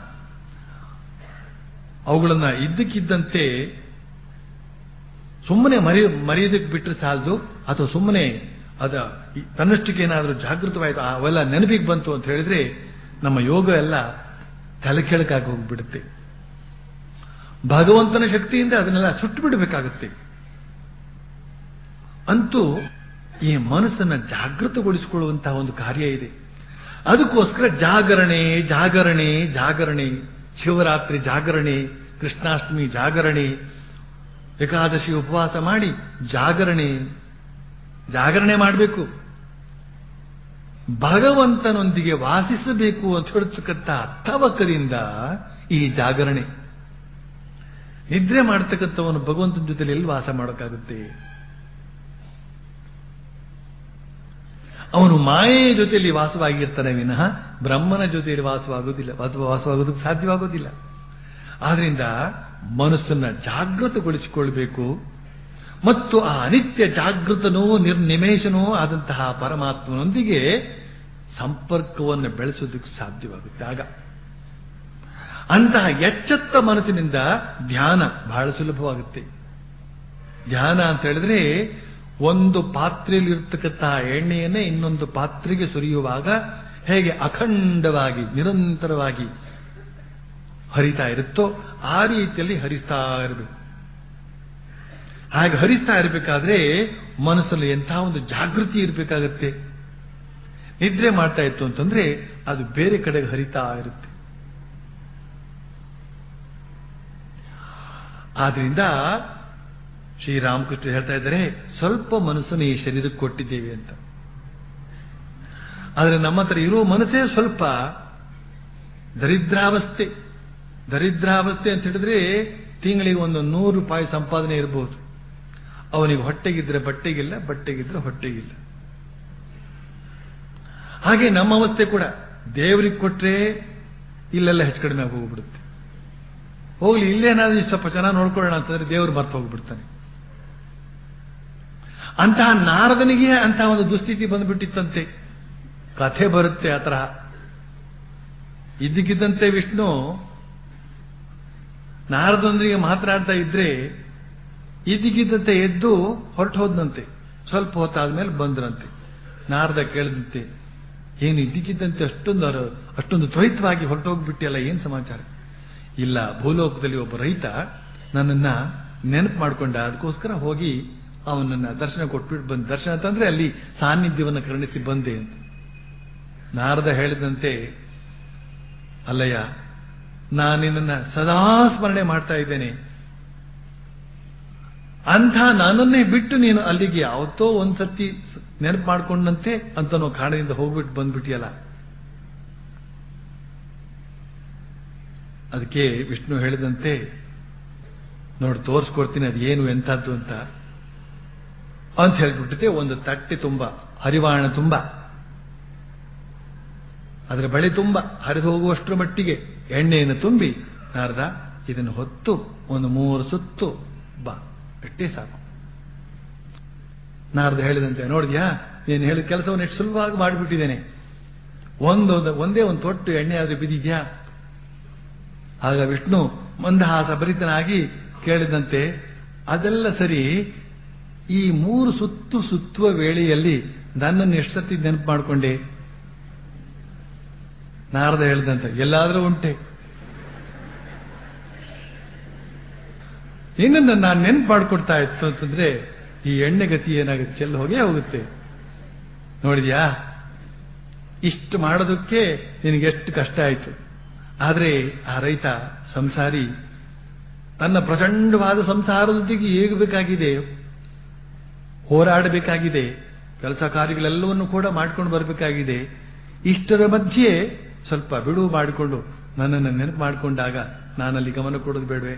ಅವುಗಳನ್ನು ಇದ್ದಕ್ಕಿದ್ದಂತೆ ಸುಮ್ಮನೆ ಮರಿ ಮರೆಯೋದಕ್ಕೆ ಬಿಟ್ಟರೆ ಸಾಲದು ಅಥವಾ ಸುಮ್ಮನೆ ಅದ ತನ್ನಷ್ಟಕ್ಕೆ ಏನಾದರೂ ಜಾಗೃತವಾಯಿತು ಅವೆಲ್ಲ ನೆನಪಿಗೆ ಬಂತು ಅಂತ ಹೇಳಿದ್ರೆ ನಮ್ಮ ಯೋಗ ಎಲ್ಲ ತಲೆ ಕೆಳಕಾಗಿ ಹೋಗ್ಬಿಡುತ್ತೆ ಭಗವಂತನ ಶಕ್ತಿಯಿಂದ ಅದನ್ನೆಲ್ಲ ಸುಟ್ಟು ಬಿಡಬೇಕಾಗುತ್ತೆ ಅಂತೂ ಈ ಮನಸ್ಸನ್ನ ಜಾಗೃತಗೊಳಿಸಿಕೊಳ್ಳುವಂತಹ ಒಂದು ಕಾರ್ಯ ಇದೆ ಅದಕ್ಕೋಸ್ಕರ ಜಾಗರಣೆ ಜಾಗರಣೆ ಜಾಗರಣೆ ಶಿವರಾತ್ರಿ ಜಾಗರಣೆ ಕೃಷ್ಣಾಷ್ಟಮಿ ಜಾಗರಣೆ ಏಕಾದಶಿ ಉಪವಾಸ ಮಾಡಿ ಜಾಗರಣೆ ಜಾಗರಣೆ ಮಾಡಬೇಕು ಭಗವಂತನೊಂದಿಗೆ ವಾಸಿಸಬೇಕು ಅಂತ ಹೇಳ್ತಕ್ಕಂಥ ತವಕದಿಂದ ಈ ಜಾಗರಣೆ ನಿದ್ರೆ ಮಾಡ್ತಕ್ಕಂಥವನು ಭಗವಂತನ ಜೊತೆಲಿ ಎಲ್ಲಿ ವಾಸ ಮಾಡೋಕ್ಕಾಗುತ್ತೆ ಅವನು ಮಾಯೆಯ ಜೊತೆಯಲ್ಲಿ ವಾಸವಾಗಿರ್ತಾನೆ ವಿನಃ ಬ್ರಹ್ಮನ ಜೊತೆಯಲ್ಲಿ ವಾಸವಾಗುವುದಿಲ್ಲ ಅಥವಾ ವಾಸವಾಗೋದಕ್ಕೆ ಸಾಧ್ಯವಾಗೋದಿಲ್ಲ ಆದ್ರಿಂದ ಮನಸ್ಸನ್ನ ಜಾಗೃತಗೊಳಿಸಿಕೊಳ್ಬೇಕು ಮತ್ತು ಆ ಅನಿತ್ಯ ಜಾಗೃತನೂ ನಿರ್ನಿಮೇಷನೂ ಆದಂತಹ ಪರಮಾತ್ಮನೊಂದಿಗೆ ಸಂಪರ್ಕವನ್ನು ಬೆಳೆಸೋದಕ್ಕೆ ಸಾಧ್ಯವಾಗುತ್ತೆ ಆಗ ಅಂತಹ ಎಚ್ಚೆತ್ತ ಮನಸ್ಸಿನಿಂದ ಧ್ಯಾನ ಬಹಳ ಸುಲಭವಾಗುತ್ತೆ ಧ್ಯಾನ ಅಂತ ಹೇಳಿದ್ರೆ ಒಂದು ಪಾತ್ರೆಯಲ್ಲಿ ಇರ್ತಕ್ಕಂತಹ ಎಣ್ಣೆಯನ್ನೇ ಇನ್ನೊಂದು ಪಾತ್ರೆಗೆ ಸುರಿಯುವಾಗ ಹೇಗೆ ಅಖಂಡವಾಗಿ ನಿರಂತರವಾಗಿ ಹರಿತಾ ಇರುತ್ತೋ ಆ ರೀತಿಯಲ್ಲಿ ಹರಿಸ್ತಾ ಇರಬೇಕು ಹಾಗೆ ಹರಿಸ್ತಾ ಇರಬೇಕಾದ್ರೆ ಮನಸ್ಸಲ್ಲಿ ಎಂಥ ಒಂದು ಜಾಗೃತಿ ಇರಬೇಕಾಗತ್ತೆ ನಿದ್ರೆ ಮಾಡ್ತಾ ಇತ್ತು ಅಂತಂದ್ರೆ ಅದು ಬೇರೆ ಕಡೆಗೆ ಹರಿತಾ ಇರುತ್ತೆ ಆದ್ರಿಂದ ಶ್ರೀರಾಮಕೃಷ್ಣ ಹೇಳ್ತಾ ಇದ್ದಾರೆ ಸ್ವಲ್ಪ ಮನಸ್ಸನ್ನು ಈ ಶರೀರಕ್ಕೆ ಕೊಟ್ಟಿದ್ದೇವೆ ಅಂತ ಆದರೆ ನಮ್ಮ ಹತ್ರ ಇರುವ ಮನಸ್ಸೇ ಸ್ವಲ್ಪ ದರಿದ್ರಾವಸ್ಥೆ ದರಿದ್ರಾವಸ್ಥೆ ಅಂತ ಹೇಳಿದ್ರೆ ತಿಂಗಳಿಗೆ ಒಂದು ನೂರು ರೂಪಾಯಿ ಸಂಪಾದನೆ ಇರಬಹುದು ಅವನಿಗೆ ಹೊಟ್ಟೆಗಿದ್ರೆ ಬಟ್ಟೆಗಿಲ್ಲ ಬಟ್ಟೆಗಿದ್ರೆ ಹೊಟ್ಟೆಗಿಲ್ಲ ಹಾಗೆ ನಮ್ಮ ಅವಸ್ಥೆ ಕೂಡ ದೇವರಿಗೆ ಕೊಟ್ರೆ ಇಲ್ಲೆಲ್ಲ ಹೆಚ್ಚು ಕಡಿಮೆ ಆಗಿ ಹೋಗ್ಬಿಡುತ್ತೆ ಹೋಗ್ಲಿ ಇಲ್ಲೇನಾದ್ರೂ ಇಷ್ಟು ಸ್ವಲ್ಪ ಚೆನ್ನಾಗಿ ನೋಡ್ಕೊಳ್ಳೋಣ ಅಂತಂದ್ರೆ ದೇವರು ಮರ್ತು ಹೋಗ್ಬಿಡ್ತಾನೆ ಅಂತಹ ನಾರದನಿಗೆ ಅಂತಹ ಒಂದು ದುಸ್ಥಿತಿ ಬಂದ್ಬಿಟ್ಟಿತ್ತಂತೆ ಕಥೆ ಬರುತ್ತೆ ಆ ತರಹ ಇದ್ದಕ್ಕಿದ್ದಂತೆ ವಿಷ್ಣು ನಾರದೊಂದಿಗೆ ಮಾತನಾಡ್ತಾ ಇದ್ರೆ ಇದ್ದಕ್ಕಿದ್ದಂತೆ ಎದ್ದು ಹೊರಟು ಹೋದ್ನಂತೆ ಸ್ವಲ್ಪ ಹೊತ್ತಾದ್ಮೇಲೆ ಬಂದ್ರಂತೆ ನಾರದ ಕೇಳಿದಂತೆ ಏನು ಇದ್ದಕ್ಕಿದ್ದಂತೆ ಅಷ್ಟೊಂದು ಅರ- ಅಷ್ಟೊಂದು ತ್ವರಿತವಾಗಿ ಹೊರಟೋಗ್ಬಿಟ್ಟಿಯಲ್ಲ ಏನ್ ಸಮಾಚಾರ ಇಲ್ಲ ಭೂಲೋಕದಲ್ಲಿ ಒಬ್ಬ ರೈತ ನನ್ನನ್ನ ನೆನಪು ಮಾಡ್ಕೊಂಡ ಅದಕ್ಕೋಸ್ಕರ ಹೋಗಿ ಅವನನ್ನ ದರ್ಶನ ಕೊಟ್ಬಿಟ್ಟು ಬಂದ ದರ್ಶನ ಅಂತಂದ್ರೆ ಅಲ್ಲಿ ಸಾನ್ನಿಧ್ಯವನ್ನು ಕರುಣಿಸಿ ಬಂದೆ ಅಂತ ನಾರದ ಹೇಳಿದಂತೆ ಅಲ್ಲಯ್ಯ ನಾನು ನಿನ್ನನ್ನ ಸದಾ ಸ್ಮರಣೆ ಮಾಡ್ತಾ ಇದ್ದೇನೆ ಅಂಥ ನನ್ನನ್ನೇ ಬಿಟ್ಟು ನೀನು ಅಲ್ಲಿಗೆ ಯಾವತ್ತೋ ಒಂದ್ಸತಿ ನೆನಪು ಮಾಡ್ಕೊಂಡಂತೆ ಅಂತ ಅನ್ನೋ ಕಾರಣದಿಂದ ಹೋಗ್ಬಿಟ್ಟು ಬಂದ್ಬಿಟ್ಟಿಯಲ್ಲ ಅದಕ್ಕೆ ವಿಷ್ಣು ಹೇಳಿದಂತೆ ನೋಡಿ ತೋರಿಸ್ಕೊಡ್ತೀನಿ ಅದು ಏನು ಎಂಥದ್ದು ಅಂತ ಅಂತ ಹೇಳ್ಬಿಟ್ಟಿದೆ ಒಂದು ತಟ್ಟೆ ತುಂಬ ಹರಿವಾಣ ತುಂಬ ಅದರ ಬಳಿ ತುಂಬ ಹರಿದು ಹೋಗುವಷ್ಟರ ಮಟ್ಟಿಗೆ ಎಣ್ಣೆಯನ್ನು ತುಂಬಿ ನಾರದ ಇದನ್ನು ಹೊತ್ತು ಒಂದು ಮೂರು ಸುತ್ತು ಬಾ ಅಷ್ಟೇ ಸಾಕು ನಾರದ ಹೇಳಿದಂತೆ ನೋಡಿದ್ಯಾ ನೀನು ಹೇಳಿದ ಕೆಲಸವನ್ನು ಎಷ್ಟು ಸುಲಭವಾಗಿ ಮಾಡಿಬಿಟ್ಟಿದ್ದೇನೆ ಒಂದು ಒಂದೇ ಒಂದು ತೊಟ್ಟು ಎಣ್ಣೆ ಆದ್ರೆ ಬಿದ್ದಿದ್ಯಾ ಆಗ ವಿಷ್ಣು ಮಂದಹಾಸ ಭರಿತನಾಗಿ ಕೇಳಿದಂತೆ ಅದೆಲ್ಲ ಸರಿ ಈ ಮೂರು ಸುತ್ತು ಸುತ್ತುವ ವೇಳೆಯಲ್ಲಿ ನನ್ನನ್ನು ಎಷ್ಟು ಸತಿ ನೆನಪು ಮಾಡಿಕೊಂಡೆ ನಾರದ ಹೇಳಿದಂತೆ ಎಲ್ಲಾದರೂ ಉಂಟೆ ಇನ್ನೊಂದು ನಾನು ನೆನ್ಪು ಮಾಡ್ಕೊಡ್ತಾ ಇತ್ತು ಅಂತಂದ್ರೆ ಈ ಎಣ್ಣೆ ಗತಿ ಏನಾಗುತ್ತೆ ಚೆಲ್ಲ ಹೋಗೇ ಹೋಗುತ್ತೆ ನೋಡಿದ್ಯಾ ಇಷ್ಟು ಮಾಡೋದಕ್ಕೆ ನಿನಗೆ ಎಷ್ಟು ಕಷ್ಟ ಆಯಿತು ಆದರೆ ಆ ರೈತ ಸಂಸಾರಿ ತನ್ನ ಪ್ರಚಂಡವಾದ ಸಂಸಾರದೊಂದಿಗೆ ಏಗಬೇಕಾಗಿದೆ ಹೋರಾಡಬೇಕಾಗಿದೆ ಕೆಲಸ ಕಾರ್ಯಗಳೆಲ್ಲವನ್ನು ಕೂಡ ಮಾಡ್ಕೊಂಡು ಬರಬೇಕಾಗಿದೆ ಇಷ್ಟರ ಮಧ್ಯೆ ಸ್ವಲ್ಪ ಬಿಡುವು ಮಾಡಿಕೊಂಡು ನನ್ನನ್ನು ನೆನಪು ಮಾಡಿಕೊಂಡಾಗ ನಾನಲ್ಲಿ ಗಮನ ಕೊಡೋದು ಬೇಡವೆ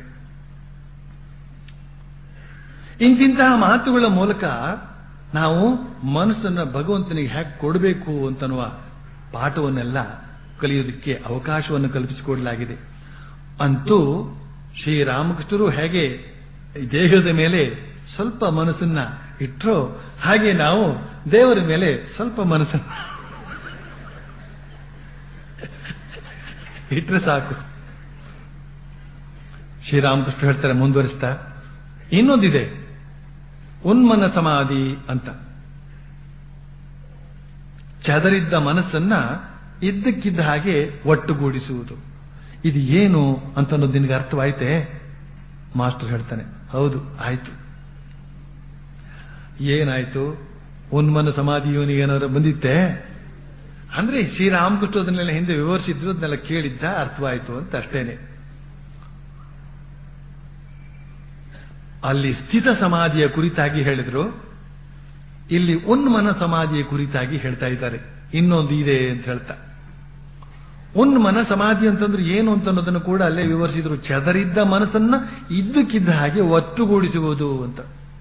ಇಂತಿಂತಹ ಮಾತುಗಳ ಮೂಲಕ ನಾವು ಮನಸ್ಸನ್ನು ಭಗವಂತನಿಗೆ ಹೇಗೆ ಕೊಡಬೇಕು ಅಂತನ್ನುವ ಪಾಠವನ್ನೆಲ್ಲ ಕಲಿಯೋದಕ್ಕೆ ಅವಕಾಶವನ್ನು ಕಲ್ಪಿಸಿಕೊಡಲಾಗಿದೆ ಅಂತೂ ಶ್ರೀರಾಮಕೃಷ್ಣರು ಹೇಗೆ ಈ ದೇಹದ ಮೇಲೆ ಸ್ವಲ್ಪ ಮನಸ್ಸನ್ನ ಇಟ್ಟರೋ ಹಾಗೆ ನಾವು ದೇವರ ಮೇಲೆ ಸ್ವಲ್ಪ ಮನಸ್ಸನ್ನ ಇಟ್ರೆ ಸಾಕು ಶ್ರೀರಾಮಕೃಷ್ಣ ಹೇಳ್ತಾರೆ ಮುಂದುವರಿಸ್ತಾ ಇನ್ನೊಂದಿದೆ ಉನ್ಮನ ಸಮಾಧಿ ಅಂತ ಚದರಿದ್ದ ಮನಸ್ಸನ್ನ ಇದ್ದಕ್ಕಿದ್ದ ಹಾಗೆ ಒಟ್ಟುಗೂಡಿಸುವುದು ಇದು ಏನು ಅಂತ ಅನ್ನೋದು ನಿನಗೆ ಅರ್ಥವಾಯ್ತೆ ಮಾಸ್ಟರ್ ಹೇಳ್ತಾನೆ ಹೌದು ಆಯ್ತು ಏನಾಯ್ತು ಉನ್ಮನ ಸಮಾಧಿ ಇವನಿಗೆ ಏನಾದ್ರು ಬಂದಿತ್ತೆ ಅಂದ್ರೆ ಶ್ರೀರಾಮಕೃಷ್ಣ ಅದನ್ನೆಲ್ಲ ಹಿಂದೆ ವಿವರಿಸಿದ್ರು ಅದನ್ನೆಲ್ಲ ಕೇಳಿದ್ದ ಅರ್ಥವಾಯ್ತು ಅಂತ ಅಷ್ಟೇನೆ ಅಲ್ಲಿ ಸ್ಥಿತ ಸಮಾಧಿಯ ಕುರಿತಾಗಿ ಹೇಳಿದ್ರು ಇಲ್ಲಿ ಉನ್ಮನ ಸಮಾಧಿಯ ಕುರಿತಾಗಿ ಹೇಳ್ತಾ ಇದ್ದಾರೆ ಇನ್ನೊಂದು ಇದೆ ಅಂತ ಹೇಳ್ತಾ ಉನ್ಮನ ಸಮಾಧಿ ಅಂತಂದ್ರೆ ಏನು ಅಂತ ಅನ್ನೋದನ್ನು ಕೂಡ ಅಲ್ಲೇ ವಿವರಿಸಿದ್ರು ಚದರಿದ್ದ ಮನಸ್ಸನ್ನ ಇದ್ದಕ್ಕಿದ್ದ ಹಾಗೆ ಒಟ್ಟುಗೂಡಿಸುವುದು ಅಂತ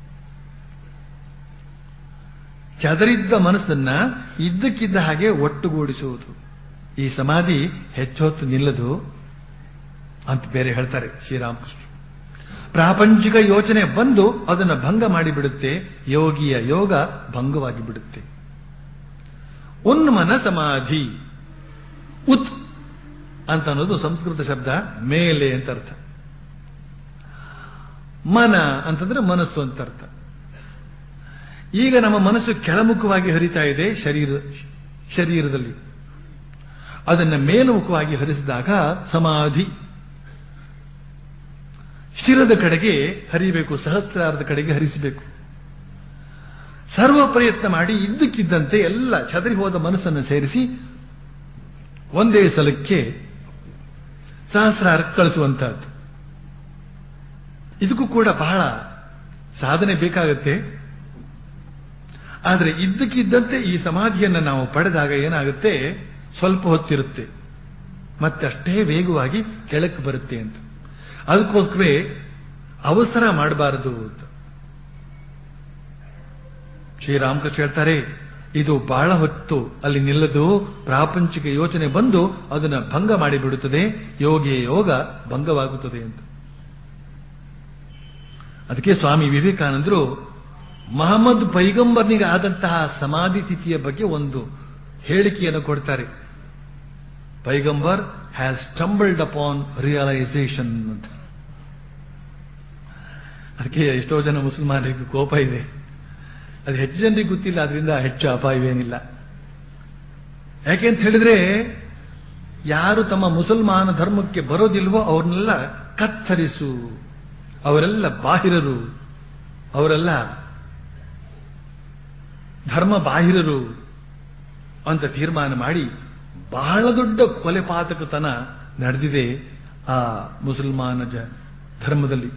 ಚದರಿದ್ದ ಮನಸ್ಸನ್ನ ಇದ್ದಕ್ಕಿದ್ದ ಹಾಗೆ ಒಟ್ಟುಗೂಡಿಸುವುದು ಈ ಸಮಾಧಿ ಹೆಚ್ಚೊತ್ತು ನಿಲ್ಲದು ಅಂತ ಬೇರೆ ಹೇಳ್ತಾರೆ ಶ್ರೀರಾಮಕೃಷ್ಣ ಪ್ರಾಪಂಚಿಕ ಯೋಚನೆ ಬಂದು ಅದನ್ನು ಭಂಗ ಮಾಡಿಬಿಡುತ್ತೆ ಯೋಗಿಯ ಯೋಗ ಭಂಗವಾಗಿ ಬಿಡುತ್ತೆ ಉನ್ಮನ ಸಮಾಧಿ ಉತ್ ಅಂತ ಅನ್ನೋದು ಸಂಸ್ಕೃತ ಶಬ್ದ ಮೇಲೆ ಅಂತ ಅರ್ಥ ಮನ ಅಂತಂದ್ರೆ ಮನಸ್ಸು ಅಂತ ಅರ್ಥ ಈಗ ನಮ್ಮ ಮನಸ್ಸು ಕೆಳಮುಖವಾಗಿ ಹರಿತಾ ಇದೆ ಶರೀರ ಶರೀರದಲ್ಲಿ ಅದನ್ನು ಮೇಲ್ಮುಖವಾಗಿ ಹರಿಸಿದಾಗ ಸಮಾಧಿ ಶಿರದ ಕಡೆಗೆ ಹರಿಬೇಕು ಸಹಸ್ರಾರದ ಕಡೆಗೆ ಹರಿಸಬೇಕು ಸರ್ವ ಪ್ರಯತ್ನ ಮಾಡಿ ಇದ್ದಕ್ಕಿದ್ದಂತೆ ಎಲ್ಲ ಚದರಿ ಹೋದ ಮನಸ್ಸನ್ನು ಸೇರಿಸಿ ಒಂದೇ ಸಲಕ್ಕೆ ಸಹಸ್ರಾರಕ್ಕೆ ಕಳಿಸುವಂತಹದ್ದು ಇದಕ್ಕೂ ಕೂಡ ಬಹಳ ಸಾಧನೆ ಬೇಕಾಗುತ್ತೆ ಆದರೆ ಇದ್ದಕ್ಕಿದ್ದಂತೆ ಈ ಸಮಾಧಿಯನ್ನು ನಾವು ಪಡೆದಾಗ ಏನಾಗುತ್ತೆ ಸ್ವಲ್ಪ ಹೊತ್ತಿರುತ್ತೆ ಮತ್ತೆ ಅಷ್ಟೇ ವೇಗವಾಗಿ ಕೆಳಕ್ಕೆ ಬರುತ್ತೆ ಅಂತ ಅದಕ್ಕೋಸ್ಕರವೇ ಅವಸರ ಮಾಡಬಾರದು ಅಂತ ಶ್ರೀರಾಮಕೃಷ್ಣ ಹೇಳ್ತಾರೆ ಇದು ಬಹಳ ಹೊತ್ತು ಅಲ್ಲಿ ನಿಲ್ಲದು ಪ್ರಾಪಂಚಿಕ ಯೋಚನೆ ಬಂದು ಅದನ್ನು ಭಂಗ ಮಾಡಿಬಿಡುತ್ತದೆ ಯೋಗಿಯ ಯೋಗ ಭಂಗವಾಗುತ್ತದೆ ಅಂತ ಅದಕ್ಕೆ ಸ್ವಾಮಿ ವಿವೇಕಾನಂದರು ಮಹಮ್ಮದ್ ಪೈಗಂಬರ್ನಿಗೆ ಆದಂತಹ ಸಮಾಧಿ ಸ್ಥಿತಿಯ ಬಗ್ಗೆ ಒಂದು ಹೇಳಿಕೆಯನ್ನು ಕೊಡ್ತಾರೆ ಪೈಗಂಬರ್ ಹ್ಯಾಸ್ ಸ್ಟಂಬಲ್ಡ್ ಅಪಾನ್ ರಿಯಲೈಸೇಷನ್ ಅಂತ ಅದಕ್ಕೆ ಎಷ್ಟೋ ಜನ ಮುಸಲ್ಮಾನರಿಗೆ ಕೋಪ ಇದೆ ಅದು ಹೆಚ್ಚು ಜನರಿಗೆ ಗೊತ್ತಿಲ್ಲ ಅದರಿಂದ ಹೆಚ್ಚು ಅಪಾಯವೇನಿಲ್ಲ ಯಾಕೆಂತ ಹೇಳಿದ್ರೆ ಯಾರು ತಮ್ಮ ಮುಸಲ್ಮಾನ ಧರ್ಮಕ್ಕೆ ಬರೋದಿಲ್ವೋ ಅವ್ರನ್ನೆಲ್ಲ ಕತ್ತರಿಸು ಅವರೆಲ್ಲ ಬಾಹಿರರು ಅವರೆಲ್ಲ ಧರ್ಮ ಬಾಹಿರರು ಅಂತ ತೀರ್ಮಾನ ಮಾಡಿ ಬಹಳ ದೊಡ್ಡ ಕೊಲೆಪಾತಕತನ ನಡೆದಿದೆ ಆ ಮುಸಲ್ಮಾನ ಜ ಧರ್ಮದಲ್ಲಿ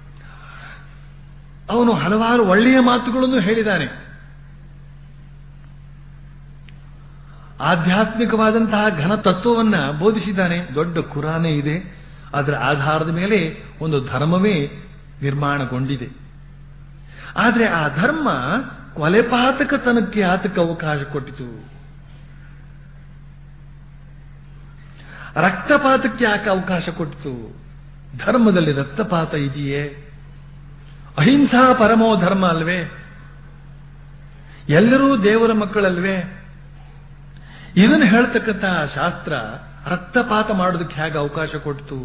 ಅವನು ಹಲವಾರು ಒಳ್ಳೆಯ ಮಾತುಗಳನ್ನು ಹೇಳಿದ್ದಾನೆ ಆಧ್ಯಾತ್ಮಿಕವಾದಂತಹ ಘನ ತತ್ವವನ್ನ ಬೋಧಿಸಿದ್ದಾನೆ ದೊಡ್ಡ ಕುರಾನೇ ಇದೆ ಅದರ ಆಧಾರದ ಮೇಲೆ ಒಂದು ಧರ್ಮವೇ ನಿರ್ಮಾಣಗೊಂಡಿದೆ ಆದರೆ ಆ ಧರ್ಮ ಕೊಲೆಪಾತಕತನಕ್ಕೆ ಆತಕ್ಕೆ ಅವಕಾಶ ಕೊಟ್ಟಿತು ರಕ್ತಪಾತಕ್ಕೆ ಯಾಕೆ ಅವಕಾಶ ಕೊಟ್ಟಿತು ಧರ್ಮದಲ್ಲಿ ರಕ್ತಪಾತ ಇದೆಯೇ ಅಹಿಂಸಾ ಪರಮೋ ಧರ್ಮ ಅಲ್ವೇ ಎಲ್ಲರೂ ದೇವರ ಮಕ್ಕಳಲ್ವೇ ಇದನ್ನು ಹೇಳ್ತಕ್ಕಂತಹ ಶಾಸ್ತ್ರ ರಕ್ತಪಾತ ಮಾಡೋದಕ್ಕೆ ಹೇಗೆ ಅವಕಾಶ ಕೊಡ್ತು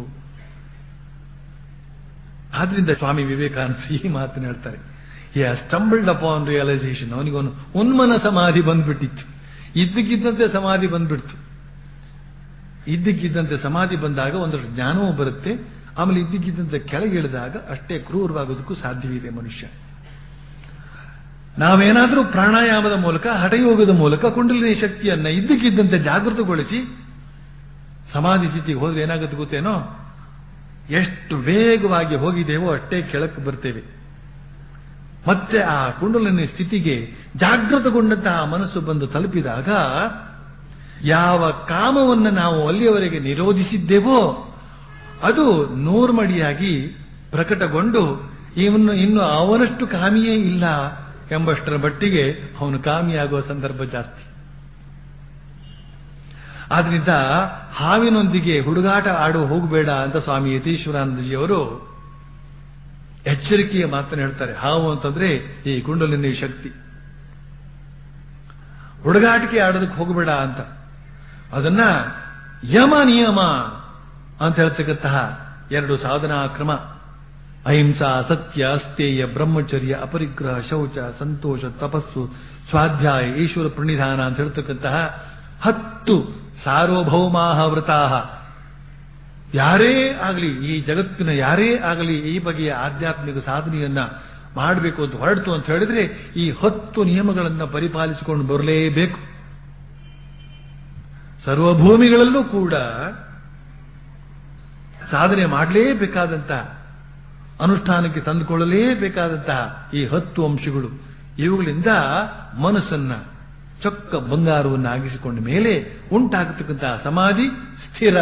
ಆದ್ರಿಂದ ಸ್ವಾಮಿ ವಿವೇಕಾನಂದ ಈ ಮಾತನ್ನು ಹೇಳ್ತಾರೆ ಹಿ ಸ್ಟಂಬಲ್ಡ್ ಅಪಾನ್ ರಿಯಲೈಸೇಷನ್ ಅವನಿಗೊಂದು ಉನ್ಮನ ಸಮಾಧಿ ಬಂದ್ಬಿಟ್ಟಿತ್ತು ಇದ್ದಕ್ಕಿದ್ದಂತೆ ಸಮಾಧಿ ಬಂದ್ಬಿಡ್ತು ಇದ್ದಕ್ಕಿದ್ದಂತೆ ಸಮಾಧಿ ಬಂದಾಗ ಒಂದಷ್ಟು ಜ್ಞಾನವೂ ಬರುತ್ತೆ ಆಮೇಲೆ ಇದ್ದಕ್ಕಿದ್ದಂತೆ ಕೆಳಗಿಳಿದಾಗ ಅಷ್ಟೇ ಕ್ರೂರವಾಗೋದಕ್ಕೂ ಸಾಧ್ಯವಿದೆ ಮನುಷ್ಯ ನಾವೇನಾದರೂ ಪ್ರಾಣಾಯಾಮದ ಮೂಲಕ ಹಠಯೋಗದ ಮೂಲಕ ಕುಂಡಲಿನಿ ಶಕ್ತಿಯನ್ನ ಇದ್ದಕ್ಕಿದ್ದಂತೆ ಜಾಗೃತಗೊಳಿಸಿ ಸಮಾಧಿ ಸ್ಥಿತಿಗೆ ಹೋದ್ರೆ ಏನಾಗುತ್ತೆ ಗೊತ್ತೇನೋ ಎಷ್ಟು ವೇಗವಾಗಿ ಹೋಗಿದ್ದೇವೋ ಅಷ್ಟೇ ಕೆಳಕ್ಕೆ ಬರ್ತೇವೆ ಮತ್ತೆ ಆ ಕುಂಡಲಿನಿ ಸ್ಥಿತಿಗೆ ಜಾಗೃತಗೊಂಡಂತಹ ಮನಸ್ಸು ಬಂದು ತಲುಪಿದಾಗ ಯಾವ ಕಾಮವನ್ನು ನಾವು ಅಲ್ಲಿಯವರೆಗೆ ನಿರೋಧಿಸಿದ್ದೇವೋ ಅದು ನೂರ್ಮಡಿಯಾಗಿ ಪ್ರಕಟಗೊಂಡು ಇವನು ಇನ್ನು ಅವನಷ್ಟು ಕಾಮಿಯೇ ಇಲ್ಲ ಎಂಬಷ್ಟರ ಮಟ್ಟಿಗೆ ಅವನು ಕಾಮಿಯಾಗುವ ಸಂದರ್ಭ ಜಾಸ್ತಿ ಆದ್ರಿಂದ ಹಾವಿನೊಂದಿಗೆ ಹುಡುಗಾಟ ಆಡುವ ಹೋಗಬೇಡ ಅಂತ ಸ್ವಾಮಿ ಯತೀಶ್ವರಾನಂದಜಿಯವರು ಎಚ್ಚರಿಕೆಯ ಮಾತನ್ನು ಹೇಳ್ತಾರೆ ಹಾವು ಅಂತಂದ್ರೆ ಈ ಕುಂಡಲಿನಿ ಶಕ್ತಿ ಹುಡುಗಾಟಿಕೆ ಆಡೋದಕ್ಕೆ ಹೋಗಬೇಡ ಅಂತ ಅದನ್ನ ಯಮ ನಿಯಮ ಅಂತ ಹೇಳ್ತಕ್ಕಂತಹ ಎರಡು ಸಾಧನಾ ಕ್ರಮ ಅಹಿಂಸಾ ಸತ್ಯ ಅಸ್ತೇಯ ಬ್ರಹ್ಮಚರ್ಯ ಅಪರಿಗ್ರಹ ಶೌಚ ಸಂತೋಷ ತಪಸ್ಸು ಸ್ವಾಧ್ಯಾಯ ಈಶ್ವರ ಪ್ರಣಿಧಾನ ಅಂತ ಹೇಳ್ತಕ್ಕಂತಹ ಹತ್ತು ಸಾರ್ವಭೌಮಾಹ ವ್ರತಾಹ ಯಾರೇ ಆಗಲಿ ಈ ಜಗತ್ತಿನ ಯಾರೇ ಆಗಲಿ ಈ ಬಗೆಯ ಆಧ್ಯಾತ್ಮಿಕ ಸಾಧನೆಯನ್ನ ಮಾಡಬೇಕು ಅಂತ ಹೊರಡ್ತು ಅಂತ ಹೇಳಿದ್ರೆ ಈ ಹತ್ತು ನಿಯಮಗಳನ್ನು ಪರಿಪಾಲಿಸಿಕೊಂಡು ಬರಲೇಬೇಕು ಸರ್ವಭೂಮಿಗಳಲ್ಲೂ ಕೂಡ ಸಾಧನೆ ಮಾಡಲೇಬೇಕಾದಂತ ಅನುಷ್ಠಾನಕ್ಕೆ ತಂದುಕೊಳ್ಳಲೇಬೇಕಾದಂತಹ ಈ ಹತ್ತು ಅಂಶಗಳು ಇವುಗಳಿಂದ ಮನಸ್ಸನ್ನ ಚೊಕ್ಕ ಬಂಗಾರವನ್ನು ಆಗಿಸಿಕೊಂಡ ಮೇಲೆ ಉಂಟಾಗತಕ್ಕಂತಹ ಸಮಾಧಿ ಸ್ಥಿರ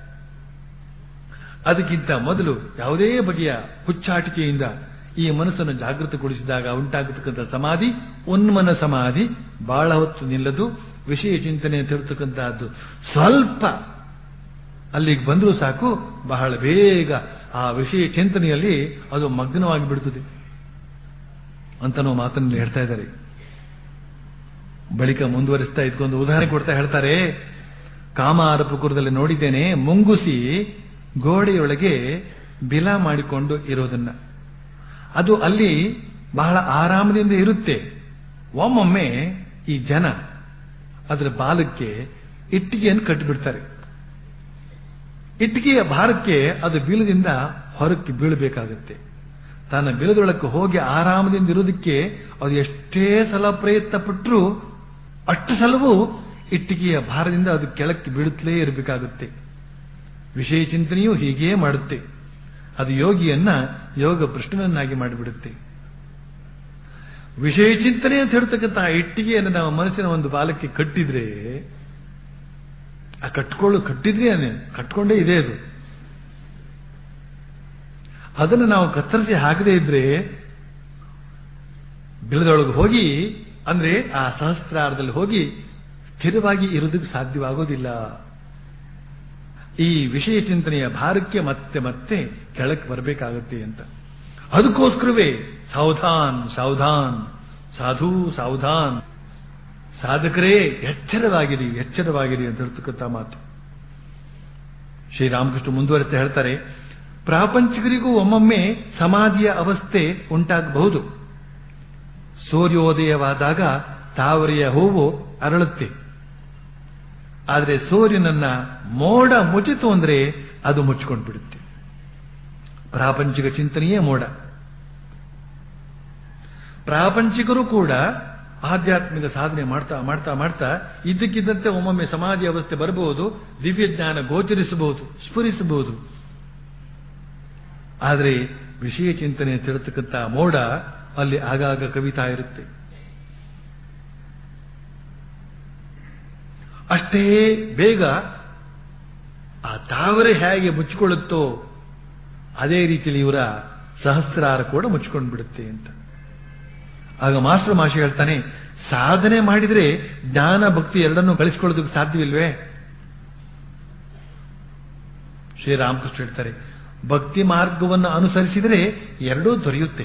ಅದಕ್ಕಿಂತ ಮೊದಲು ಯಾವುದೇ ಬಗೆಯ ಹುಚ್ಚಾಟಿಕೆಯಿಂದ ಈ ಮನಸ್ಸನ್ನು ಜಾಗೃತಗೊಳಿಸಿದಾಗ ಉಂಟಾಗತಕ್ಕಂಥ ಸಮಾಧಿ ಉನ್ಮನ ಸಮಾಧಿ ಬಹಳ ಹೊತ್ತು ನಿಲ್ಲದು ವಿಷಯ ಚಿಂತನೆ ಅಂತ ಹೇಳ್ತಕ್ಕಂತಹದ್ದು ಸ್ವಲ್ಪ ಅಲ್ಲಿಗೆ ಬಂದರೂ ಸಾಕು ಬಹಳ ಬೇಗ ಆ ವಿಷಯ ಚಿಂತನೆಯಲ್ಲಿ ಅದು ಮಗ್ನವಾಗಿ ಬಿಡುತ್ತದೆ ಅಂತ ನಾವು ಮಾತನ್ನು ಹೇಳ್ತಾ ಇದ್ದಾರೆ ಬಳಿಕ ಮುಂದುವರಿಸ್ತಾ ಇದ್ಕೊಂಡು ಉದಾಹರಣೆ ಕೊಡ್ತಾ ಹೇಳ್ತಾರೆ ಕಾಮಾರಪುಕುರದಲ್ಲಿ ನೋಡಿದ್ದೇನೆ ಮುಂಗುಸಿ ಗೋಡೆಯೊಳಗೆ ಬಿಲ ಮಾಡಿಕೊಂಡು ಇರೋದನ್ನ ಅದು ಅಲ್ಲಿ ಬಹಳ ಆರಾಮದಿಂದ ಇರುತ್ತೆ ಒಮ್ಮೊಮ್ಮೆ ಈ ಜನ ಅದರ ಬಾಲಕ್ಕೆ ಇಟ್ಟಿಗೆಯನ್ನು ಕಟ್ಟಿಬಿಡ್ತಾರೆ ಇಟ್ಟಿಗೆಯ ಭಾರಕ್ಕೆ ಅದು ಬೀಳದಿಂದ ಹೊರಕ್ಕೆ ಬೀಳಬೇಕಾಗುತ್ತೆ ತನ್ನ ಬಿಲದೊಳಕ್ಕೆ ಹೋಗಿ ಆರಾಮದಿಂದ ಇರೋದಕ್ಕೆ ಅದು ಎಷ್ಟೇ ಸಲ ಪ್ರಯತ್ನ ಪಟ್ಟರೂ ಅಷ್ಟು ಸಲವೂ ಇಟ್ಟಿಗೆಯ ಭಾರದಿಂದ ಅದು ಕೆಳಕ್ಕೆ ಬೀಳುತ್ತಲೇ ಇರಬೇಕಾಗುತ್ತೆ ವಿಷಯ ಚಿಂತನೆಯೂ ಹೀಗೇ ಮಾಡುತ್ತೆ ಅದು ಯೋಗಿಯನ್ನ ಯೋಗ ಭ್ರಷ್ಟನನ್ನಾಗಿ ಮಾಡಿಬಿಡುತ್ತೆ ವಿಷಯ ಚಿಂತನೆ ಅಂತ ಹೇಳ್ತಕ್ಕಂಥ ಆ ಇಟ್ಟಿಗೆಯನ್ನು ನಾವು ಮನಸ್ಸಿನ ಒಂದು ಬಾಲಕ್ಕೆ ಕಟ್ಟಿದ್ರೆ ಆ ಕಟ್ಕೊಳ್ಳು ಕಟ್ಟಿದ್ರೆ ಕಟ್ಕೊಂಡೇ ಇದೆ ಅದು ಅದನ್ನು ನಾವು ಕತ್ತರಿಸಿ ಹಾಕದೇ ಇದ್ರೆ ಬಿಲದೊಳಗೆ ಹೋಗಿ ಅಂದ್ರೆ ಆ ಸಹಸ್ರಾರದಲ್ಲಿ ಹೋಗಿ ಸ್ಥಿರವಾಗಿ ಇರೋದಕ್ಕೆ ಸಾಧ್ಯವಾಗೋದಿಲ್ಲ ಈ ವಿಷಯ ಚಿಂತನೆಯ ಭಾರಕ್ಕೆ ಮತ್ತೆ ಮತ್ತೆ ಕೆಳಕ್ಕೆ ಬರಬೇಕಾಗತ್ತೆ ಅಂತ ಅದಕ್ಕೋಸ್ಕರವೇ ಸಾವಧಾನ್ ಸಾವಧಾನ್ ಸಾಧು ಸಾವಧಾನ್ ಸಾಧಕರೇ ಎಚ್ಚರವಾಗಿರಿ ಎಚ್ಚರವಾಗಿರಿ ಅಂತ ಹೇಳ್ತಕ್ಕಂಥ ಮಾತು ಶ್ರೀರಾಮಕೃಷ್ಣ ಮುಂದುವರೆತ ಹೇಳ್ತಾರೆ ಪ್ರಾಪಂಚಿಕರಿಗೂ ಒಮ್ಮೊಮ್ಮೆ ಸಮಾಧಿಯ ಅವಸ್ಥೆ ಉಂಟಾಗಬಹುದು ಸೂರ್ಯೋದಯವಾದಾಗ ತಾವರೆಯ ಹೂವು ಅರಳುತ್ತೆ ಆದರೆ ಸೂರ್ಯನನ್ನ ಮೋಡ ಮುಚ್ಚಿತು ಅಂದ್ರೆ ಅದು ಮುಚ್ಚಿಕೊಂಡು ಬಿಡುತ್ತೆ ಪ್ರಾಪಂಚಿಕ ಚಿಂತನೆಯೇ ಮೋಡ ಪ್ರಾಪಂಚಿಕರು ಕೂಡ ಆಧ್ಯಾತ್ಮಿಕ ಸಾಧನೆ ಮಾಡ್ತಾ ಮಾಡ್ತಾ ಮಾಡ್ತಾ ಇದ್ದಕ್ಕಿದ್ದಂತೆ ಒಮ್ಮೊಮ್ಮೆ ಸಮಾಧಿ ಅವಸ್ಥೆ ಬರಬಹುದು ದಿವ್ಯ ಜ್ಞಾನ ಗೋಚರಿಸಬಹುದು ಸ್ಫುರಿಸಬಹುದು ಆದರೆ ವಿಷಯ ಚಿಂತನೆ ತಿಳತಕ್ಕಂಥ ಮೋಡ ಅಲ್ಲಿ ಆಗಾಗ ಕವಿತಾ ಇರುತ್ತೆ ಅಷ್ಟೇ ಬೇಗ ಆ ತಾವರೆ ಹೇಗೆ ಮುಚ್ಚಿಕೊಳ್ಳುತ್ತೋ ಅದೇ ರೀತಿಯಲ್ಲಿ ಇವರ ಸಹಸ್ರಾರ ಕೂಡ ಮುಚ್ಚಿಕೊಂಡು ಬಿಡುತ್ತೆ ಅಂತ ಆಗ ಮಾಸ್ಟರ್ ಮಾಷಿ ಹೇಳ್ತಾನೆ ಸಾಧನೆ ಮಾಡಿದ್ರೆ ಜ್ಞಾನ ಭಕ್ತಿ ಎರಡನ್ನೂ ಗಳಿಸಿಕೊಳ್ಳೋದಕ್ಕೆ ಸಾಧ್ಯವಿಲ್ವೇ ಶ್ರೀರಾಮಕೃಷ್ಣ ಹೇಳ್ತಾರೆ ಭಕ್ತಿ ಮಾರ್ಗವನ್ನು ಅನುಸರಿಸಿದರೆ ಎರಡೂ ದೊರೆಯುತ್ತೆ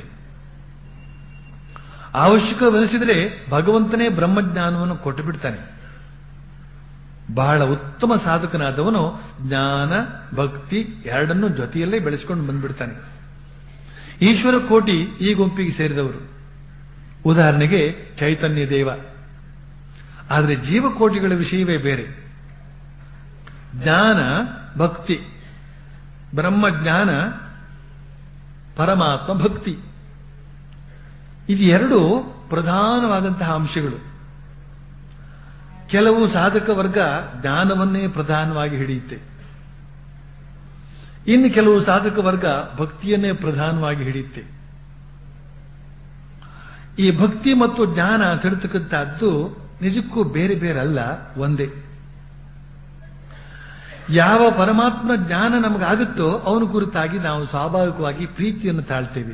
ಅವಶ್ಯಕವೆನಿಸಿದರೆ ಭಗವಂತನೇ ಬ್ರಹ್ಮಜ್ಞಾನವನ್ನು ಕೊಟ್ಟು ಬಿಡ್ತಾನೆ ಬಹಳ ಉತ್ತಮ ಸಾಧಕನಾದವನು ಜ್ಞಾನ ಭಕ್ತಿ ಎರಡನ್ನೂ ಜೊತೆಯಲ್ಲೇ ಬೆಳೆಸಿಕೊಂಡು ಬಂದ್ಬಿಡ್ತಾನೆ ಈಶ್ವರ ಕೋಟಿ ಈ ಗುಂಪಿಗೆ ಸೇರಿದವರು ಉದಾಹರಣೆಗೆ ಚೈತನ್ಯ ದೇವ ಆದರೆ ಜೀವಕೋಟಿಗಳ ವಿಷಯವೇ ಬೇರೆ ಜ್ಞಾನ ಭಕ್ತಿ ಬ್ರಹ್ಮಜ್ಞಾನ ಪರಮಾತ್ಮ ಭಕ್ತಿ ಇದು ಎರಡು ಪ್ರಧಾನವಾದಂತಹ ಅಂಶಗಳು ಕೆಲವು ಸಾಧಕ ವರ್ಗ ಜ್ಞಾನವನ್ನೇ ಪ್ರಧಾನವಾಗಿ ಹಿಡಿಯುತ್ತೆ ಇನ್ನು ಕೆಲವು ಸಾಧಕ ವರ್ಗ ಭಕ್ತಿಯನ್ನೇ ಪ್ರಧಾನವಾಗಿ ಹಿಡಿಯುತ್ತೆ ಈ ಭಕ್ತಿ ಮತ್ತು ಜ್ಞಾನ ತಿಳ್ತಕ್ಕಂಥದ್ದು ನಿಜಕ್ಕೂ ಬೇರೆ ಬೇರೆ ಅಲ್ಲ ಒಂದೇ ಯಾವ ಪರಮಾತ್ಮ ಜ್ಞಾನ ನಮಗಾಗುತ್ತೋ ಅವನ ಕುರಿತಾಗಿ ನಾವು ಸ್ವಾಭಾವಿಕವಾಗಿ ಪ್ರೀತಿಯನ್ನು ತಾಳ್ತೇವೆ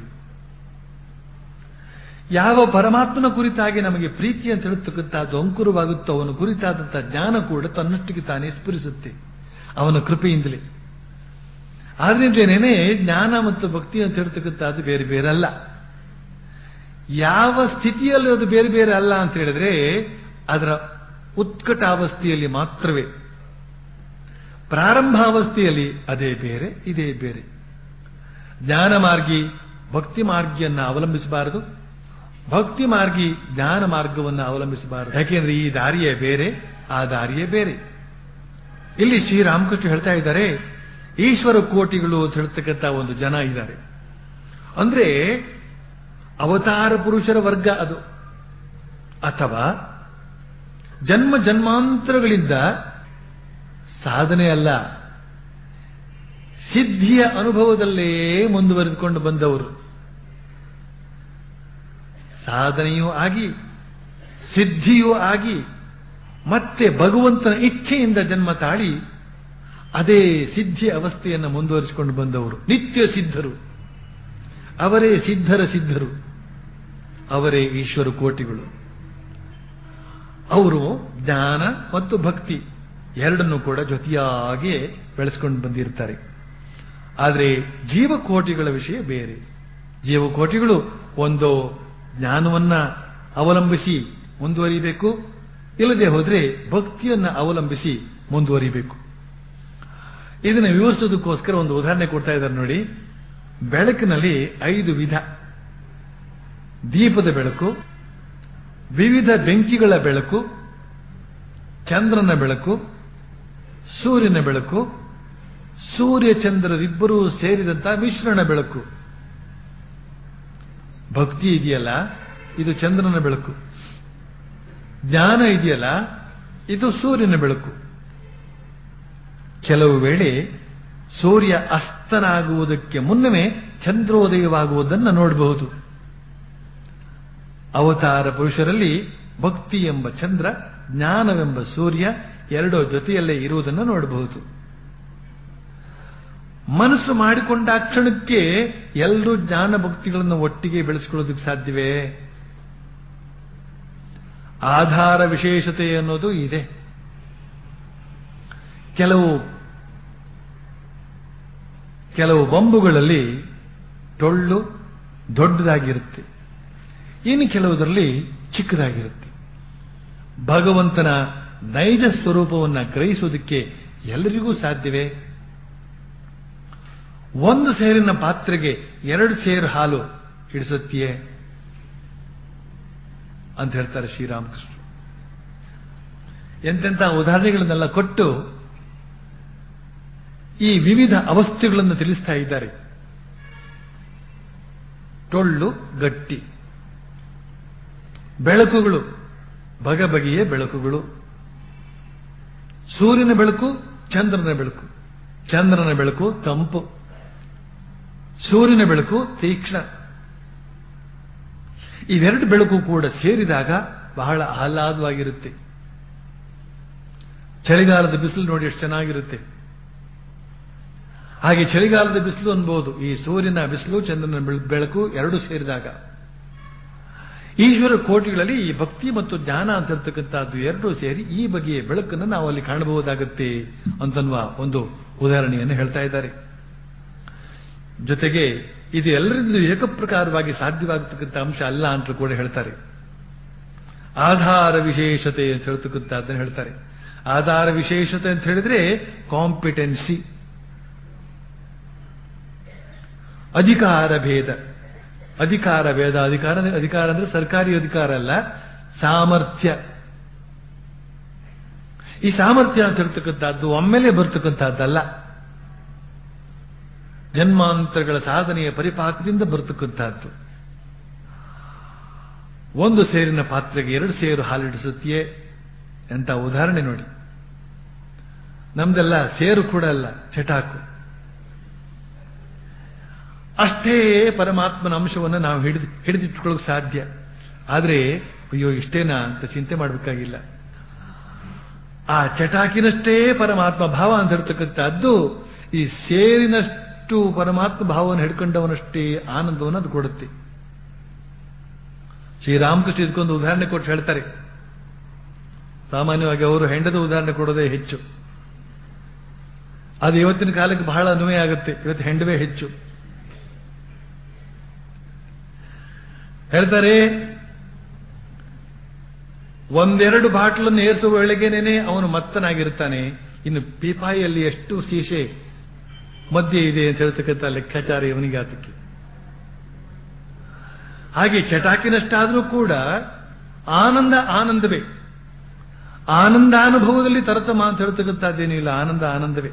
ಯಾವ ಪರಮಾತ್ಮನ ಕುರಿತಾಗಿ ನಮಗೆ ಪ್ರೀತಿ ಅಂತ ಹೇಳ್ತಕ್ಕಂಥದ್ದು ಅಂಕುರವಾಗುತ್ತೋ ಅವನ ಕುರಿತಾದಂತಹ ಜ್ಞಾನ ಕೂಡ ತನ್ನಷ್ಟಕ್ಕೆ ತಾನೇ ಸ್ಫುರಿಸುತ್ತೆ ಅವನ ಕೃಪೆಯಿಂದಲೇ ಆದ್ರಿಂದಲೇನೆ ಜ್ಞಾನ ಮತ್ತು ಭಕ್ತಿ ಅಂತ ಹೇಳ್ತಕ್ಕಂಥದ್ದು ಬೇರೆ ಬೇರೆ ಅಲ್ಲ ಯಾವ ಸ್ಥಿತಿಯಲ್ಲಿ ಅದು ಬೇರೆ ಬೇರೆ ಅಲ್ಲ ಅಂತ ಹೇಳಿದ್ರೆ ಅದರ ಉತ್ಕಟಾವಸ್ಥೆಯಲ್ಲಿ ಮಾತ್ರವೇ ಪ್ರಾರಂಭಾವಸ್ಥೆಯಲ್ಲಿ ಅದೇ ಬೇರೆ ಇದೇ ಬೇರೆ ಜ್ಞಾನ ಮಾರ್ಗಿ ಭಕ್ತಿ ಮಾರ್ಗಿಯನ್ನ ಅವಲಂಬಿಸಬಾರದು ಭಕ್ತಿ ಮಾರ್ಗಿ ಜ್ಞಾನ ಮಾರ್ಗವನ್ನು ಅವಲಂಬಿಸಬಾರದು ಯಾಕೆಂದ್ರೆ ಈ ದಾರಿಯೇ ಬೇರೆ ಆ ದಾರಿಯೇ ಬೇರೆ ಇಲ್ಲಿ ಶ್ರೀರಾಮಕೃಷ್ಣ ಹೇಳ್ತಾ ಇದ್ದಾರೆ ಈಶ್ವರ ಕೋಟಿಗಳು ಅಂತ ಹೇಳ್ತಕ್ಕಂಥ ಒಂದು ಜನ ಇದ್ದಾರೆ ಅಂದ್ರೆ ಅವತಾರ ಪುರುಷರ ವರ್ಗ ಅದು ಅಥವಾ ಜನ್ಮ ಜನ್ಮಾಂತರಗಳಿಂದ ಸಾಧನೆ ಅಲ್ಲ ಸಿದ್ಧಿಯ ಅನುಭವದಲ್ಲೇ ಮುಂದುವರೆದುಕೊಂಡು ಬಂದವರು ಸಾಧನೆಯೂ ಆಗಿ ಸಿದ್ಧಿಯೂ ಆಗಿ ಮತ್ತೆ ಭಗವಂತನ ಇಚ್ಛೆಯಿಂದ ಜನ್ಮ ತಾಳಿ ಅದೇ ಸಿದ್ಧಿ ಅವಸ್ಥೆಯನ್ನು ಮುಂದುವರಿಸಿಕೊಂಡು ಬಂದವರು ನಿತ್ಯ ಸಿದ್ಧರು ಅವರೇ ಸಿದ್ಧರ ಸಿದ್ಧರು ಅವರೇ ಈಶ್ವರ ಕೋಟಿಗಳು ಅವರು ಜ್ಞಾನ ಮತ್ತು ಭಕ್ತಿ ಎರಡನ್ನೂ ಕೂಡ ಜೊತೆಯಾಗಿಯೇ ಬೆಳೆಸ್ಕೊಂಡು ಬಂದಿರ್ತಾರೆ ಆದರೆ ಜೀವಕೋಟಿಗಳ ವಿಷಯ ಬೇರೆ ಜೀವಕೋಟಿಗಳು ಒಂದು ಜ್ಞಾನವನ್ನ ಅವಲಂಬಿಸಿ ಮುಂದುವರಿಬೇಕು ಇಲ್ಲದೆ ಹೋದ್ರೆ ಭಕ್ತಿಯನ್ನ ಅವಲಂಬಿಸಿ ಮುಂದುವರಿಬೇಕು ಇದನ್ನು ವಿವರಿಸೋದಕ್ಕೋಸ್ಕರ ಒಂದು ಉದಾಹರಣೆ ಕೊಡ್ತಾ ಇದ್ದಾರೆ ನೋಡಿ ಬೆಳಕಿನಲ್ಲಿ ಐದು ವಿಧ ದೀಪದ ಬೆಳಕು ವಿವಿಧ ಬೆಂಕಿಗಳ ಬೆಳಕು ಚಂದ್ರನ ಬೆಳಕು ಸೂರ್ಯನ ಬೆಳಕು ಸೂರ್ಯ ಚಂದ್ರರಿಬ್ಬರೂ ಸೇರಿದಂತ ಮಿಶ್ರಣ ಬೆಳಕು ಭಕ್ತಿ ಇದೆಯಲ್ಲ ಇದು ಚಂದ್ರನ ಬೆಳಕು ಜ್ಞಾನ ಇದೆಯಲ್ಲ ಇದು ಸೂರ್ಯನ ಬೆಳಕು ಕೆಲವು ವೇಳೆ ಸೂರ್ಯ ಅಸ್ತನಾಗುವುದಕ್ಕೆ ಮುನ್ನವೇ ಚಂದ್ರೋದಯವಾಗುವುದನ್ನು ನೋಡಬಹುದು ಅವತಾರ ಪುರುಷರಲ್ಲಿ ಭಕ್ತಿ ಎಂಬ ಚಂದ್ರ ಜ್ಞಾನವೆಂಬ ಸೂರ್ಯ ಎರಡೂ ಜೊತೆಯಲ್ಲೇ ಇರುವುದನ್ನು ನೋಡಬಹುದು ಮನಸ್ಸು ಮಾಡಿಕೊಂಡ ಕ್ಷಣಕ್ಕೆ ಎಲ್ಲರೂ ಜ್ಞಾನ ಭಕ್ತಿಗಳನ್ನು ಒಟ್ಟಿಗೆ ಬೆಳೆಸಿಕೊಳ್ಳೋದಕ್ಕೆ ಸಾಧ್ಯವೇ ಆಧಾರ ವಿಶೇಷತೆ ಅನ್ನೋದು ಇದೆ ಕೆಲವು ಕೆಲವು ಬೊಂಬುಗಳಲ್ಲಿ ಟೊಳ್ಳು ದೊಡ್ಡದಾಗಿರುತ್ತೆ ಇನ್ನು ಕೆಲವುದರಲ್ಲಿ ಚಿಕ್ಕದಾಗಿರುತ್ತೆ ಭಗವಂತನ ನೈಜ ಸ್ವರೂಪವನ್ನು ಗ್ರಹಿಸುವುದಕ್ಕೆ ಎಲ್ಲರಿಗೂ ಸಾಧ್ಯವೇ ಒಂದು ಸೇರಿನ ಪಾತ್ರೆಗೆ ಎರಡು ಸೇರು ಹಾಲು ಇಡಿಸುತ್ತೀಯೇ ಅಂತ ಹೇಳ್ತಾರೆ ಶ್ರೀರಾಮಕೃಷ್ಣ ಎಂತೆಂಥ ಉದಾಹರಣೆಗಳನ್ನೆಲ್ಲ ಕೊಟ್ಟು ಈ ವಿವಿಧ ಅವಸ್ಥೆಗಳನ್ನು ತಿಳಿಸ್ತಾ ಇದ್ದಾರೆ ಟೊಳ್ಳು ಗಟ್ಟಿ ಬೆಳಕುಗಳು ಬಗೆಬಗೆಯ ಬೆಳಕುಗಳು ಸೂರ್ಯನ ಬೆಳಕು ಚಂದ್ರನ ಬೆಳಕು ಚಂದ್ರನ ಬೆಳಕು ತಂಪು ಸೂರ್ಯನ ಬೆಳಕು ತೀಕ್ಷ್ಣ ಇವೆರಡು ಬೆಳಕು ಕೂಡ ಸೇರಿದಾಗ ಬಹಳ ಆಹ್ಲಾದವಾಗಿರುತ್ತೆ ಚಳಿಗಾಲದ ಬಿಸಿಲು ನೋಡಿ ಎಷ್ಟು ಚೆನ್ನಾಗಿರುತ್ತೆ ಹಾಗೆ ಚಳಿಗಾಲದ ಬಿಸಿಲು ಅನ್ಬೋದು ಈ ಸೂರ್ಯನ ಬಿಸಿಲು ಚಂದ್ರನ ಬೆಳ- ಬೆಳಕು ಎರಡು ಸೇರಿದಾಗ ಈಶ್ವರ ಕೋಟಿಗಳಲ್ಲಿ ಈ ಭಕ್ತಿ ಮತ್ತು ಜ್ಞಾನ ಅಂತ ಇರ್ತಕ್ಕಂಥದ್ದು ಎರಡೂ ಸೇರಿ ಈ ಬಗೆಯ ಬೆಳಕನ್ನು ನಾವು ಅಲ್ಲಿ ಕಾಣಬಹುದಾಗುತ್ತೆ ಅಂತನ್ನುವ ಒಂದು ಉದಾಹರಣೆಯನ್ನು ಹೇಳ್ತಾ ಇದ್ದಾರೆ ಜೊತೆಗೆ ಇದು ಎಲ್ಲರಿಂದಲೂ ಏಕಪ್ರಕಾರವಾಗಿ ಸಾಧ್ಯವಾಗತಕ್ಕಂಥ ಅಂಶ ಅಲ್ಲ ಅಂತ ಕೂಡ ಹೇಳ್ತಾರೆ ಆಧಾರ ವಿಶೇಷತೆ ಅಂತ ಹೇಳ್ತಕ್ಕಂಥದ್ದನ್ನು ಹೇಳ್ತಾರೆ ಆಧಾರ ವಿಶೇಷತೆ ಅಂತ ಹೇಳಿದ್ರೆ ಕಾಂಪಿಟೆನ್ಸಿ ಅಧಿಕಾರ ಭೇದ ಅಧಿಕಾರ ಭೇದ ಅಧಿಕಾರ ಅಧಿಕಾರ ಅಂದ್ರೆ ಸರ್ಕಾರಿ ಅಧಿಕಾರ ಅಲ್ಲ ಸಾಮರ್ಥ್ಯ ಈ ಸಾಮರ್ಥ್ಯ ಅಂತ ಹೇಳ್ತಕ್ಕಂಥದ್ದು ಒಮ್ಮೆಲೆ ಬರ್ತಕ್ಕಂಥದ್ದಲ್ಲ ಜನ್ಮಾಂತರಗಳ ಸಾಧನೆಯ ಪರಿಪಾಕದಿಂದ ಬರ್ತಕ್ಕಂಥದ್ದು ಒಂದು ಸೇರಿನ ಪಾತ್ರೆಗೆ ಎರಡು ಸೇರು ಹಾಲಿಡಿಸುತ್ತೆಯೇ ಅಂತ ಉದಾಹರಣೆ ನೋಡಿ ನಮ್ದೆಲ್ಲ ಸೇರು ಕೂಡ ಅಲ್ಲ ಚಟಾಕು ಅಷ್ಟೇ ಪರಮಾತ್ಮನ ಅಂಶವನ್ನು ನಾವು ಹಿಡಿದು ಹಿಡಿದಿಟ್ಕೊಳ್ಳೋಕೆ ಸಾಧ್ಯ ಆದರೆ ಅಯ್ಯೋ ಇಷ್ಟೇನಾ ಅಂತ ಚಿಂತೆ ಮಾಡಬೇಕಾಗಿಲ್ಲ ಆ ಚಟಾಕಿನಷ್ಟೇ ಪರಮಾತ್ಮ ಭಾವ ಅಂತ ಹೇಳ್ತಕ್ಕಂಥದ್ದು ಈ ಸೇರಿನಷ್ಟು ಪರಮಾತ್ಮ ಭಾವವನ್ನು ಹಿಡ್ಕೊಂಡವನಷ್ಟೇ ಆನಂದವನ್ನು ಅದು ಕೊಡುತ್ತೆ ಶ್ರೀರಾಮಕೃಷ್ಣ ಇದಕ್ಕೊಂದು ಉದಾಹರಣೆ ಕೊಟ್ಟು ಹೇಳ್ತಾರೆ ಸಾಮಾನ್ಯವಾಗಿ ಅವರು ಹೆಂಡದ ಉದಾಹರಣೆ ಕೊಡೋದೇ ಹೆಚ್ಚು ಅದು ಇವತ್ತಿನ ಕಾಲಕ್ಕೆ ಬಹಳ ಅನ್ವಯ ಆಗುತ್ತೆ ಇವತ್ತು ಹೆಂಡವೇ ಹೆಚ್ಚು ಹೇಳ್ತಾರೆ ಒಂದೆರಡು ಬಾಟ್ಲನ್ನು ಏರಿಸುವ ವೇಳೆಗೇನೆ ಅವನು ಮತ್ತನಾಗಿರ್ತಾನೆ ಇನ್ನು ಪೀಪಾಯಿಯಲ್ಲಿ ಎಷ್ಟು ಶೀಶೆ ಮಧ್ಯೆ ಇದೆ ಅಂತ ಹೇಳ್ತಕ್ಕಂಥ ಲೆಕ್ಕಾಚಾರ ಇವನಿಗೆ ಆತಕ್ಕೆ ಹಾಗೆ ಚಟಾಕಿನಷ್ಟಾದರೂ ಕೂಡ ಆನಂದ ಆನಂದವೇ ಆನಂದಾನುಭವದಲ್ಲಿ ತರತಮ ಅಂತ ಹೇಳ್ತಕ್ಕಂಥದ್ದೇನಿಲ್ಲ ಆನಂದ ಆನಂದವೇ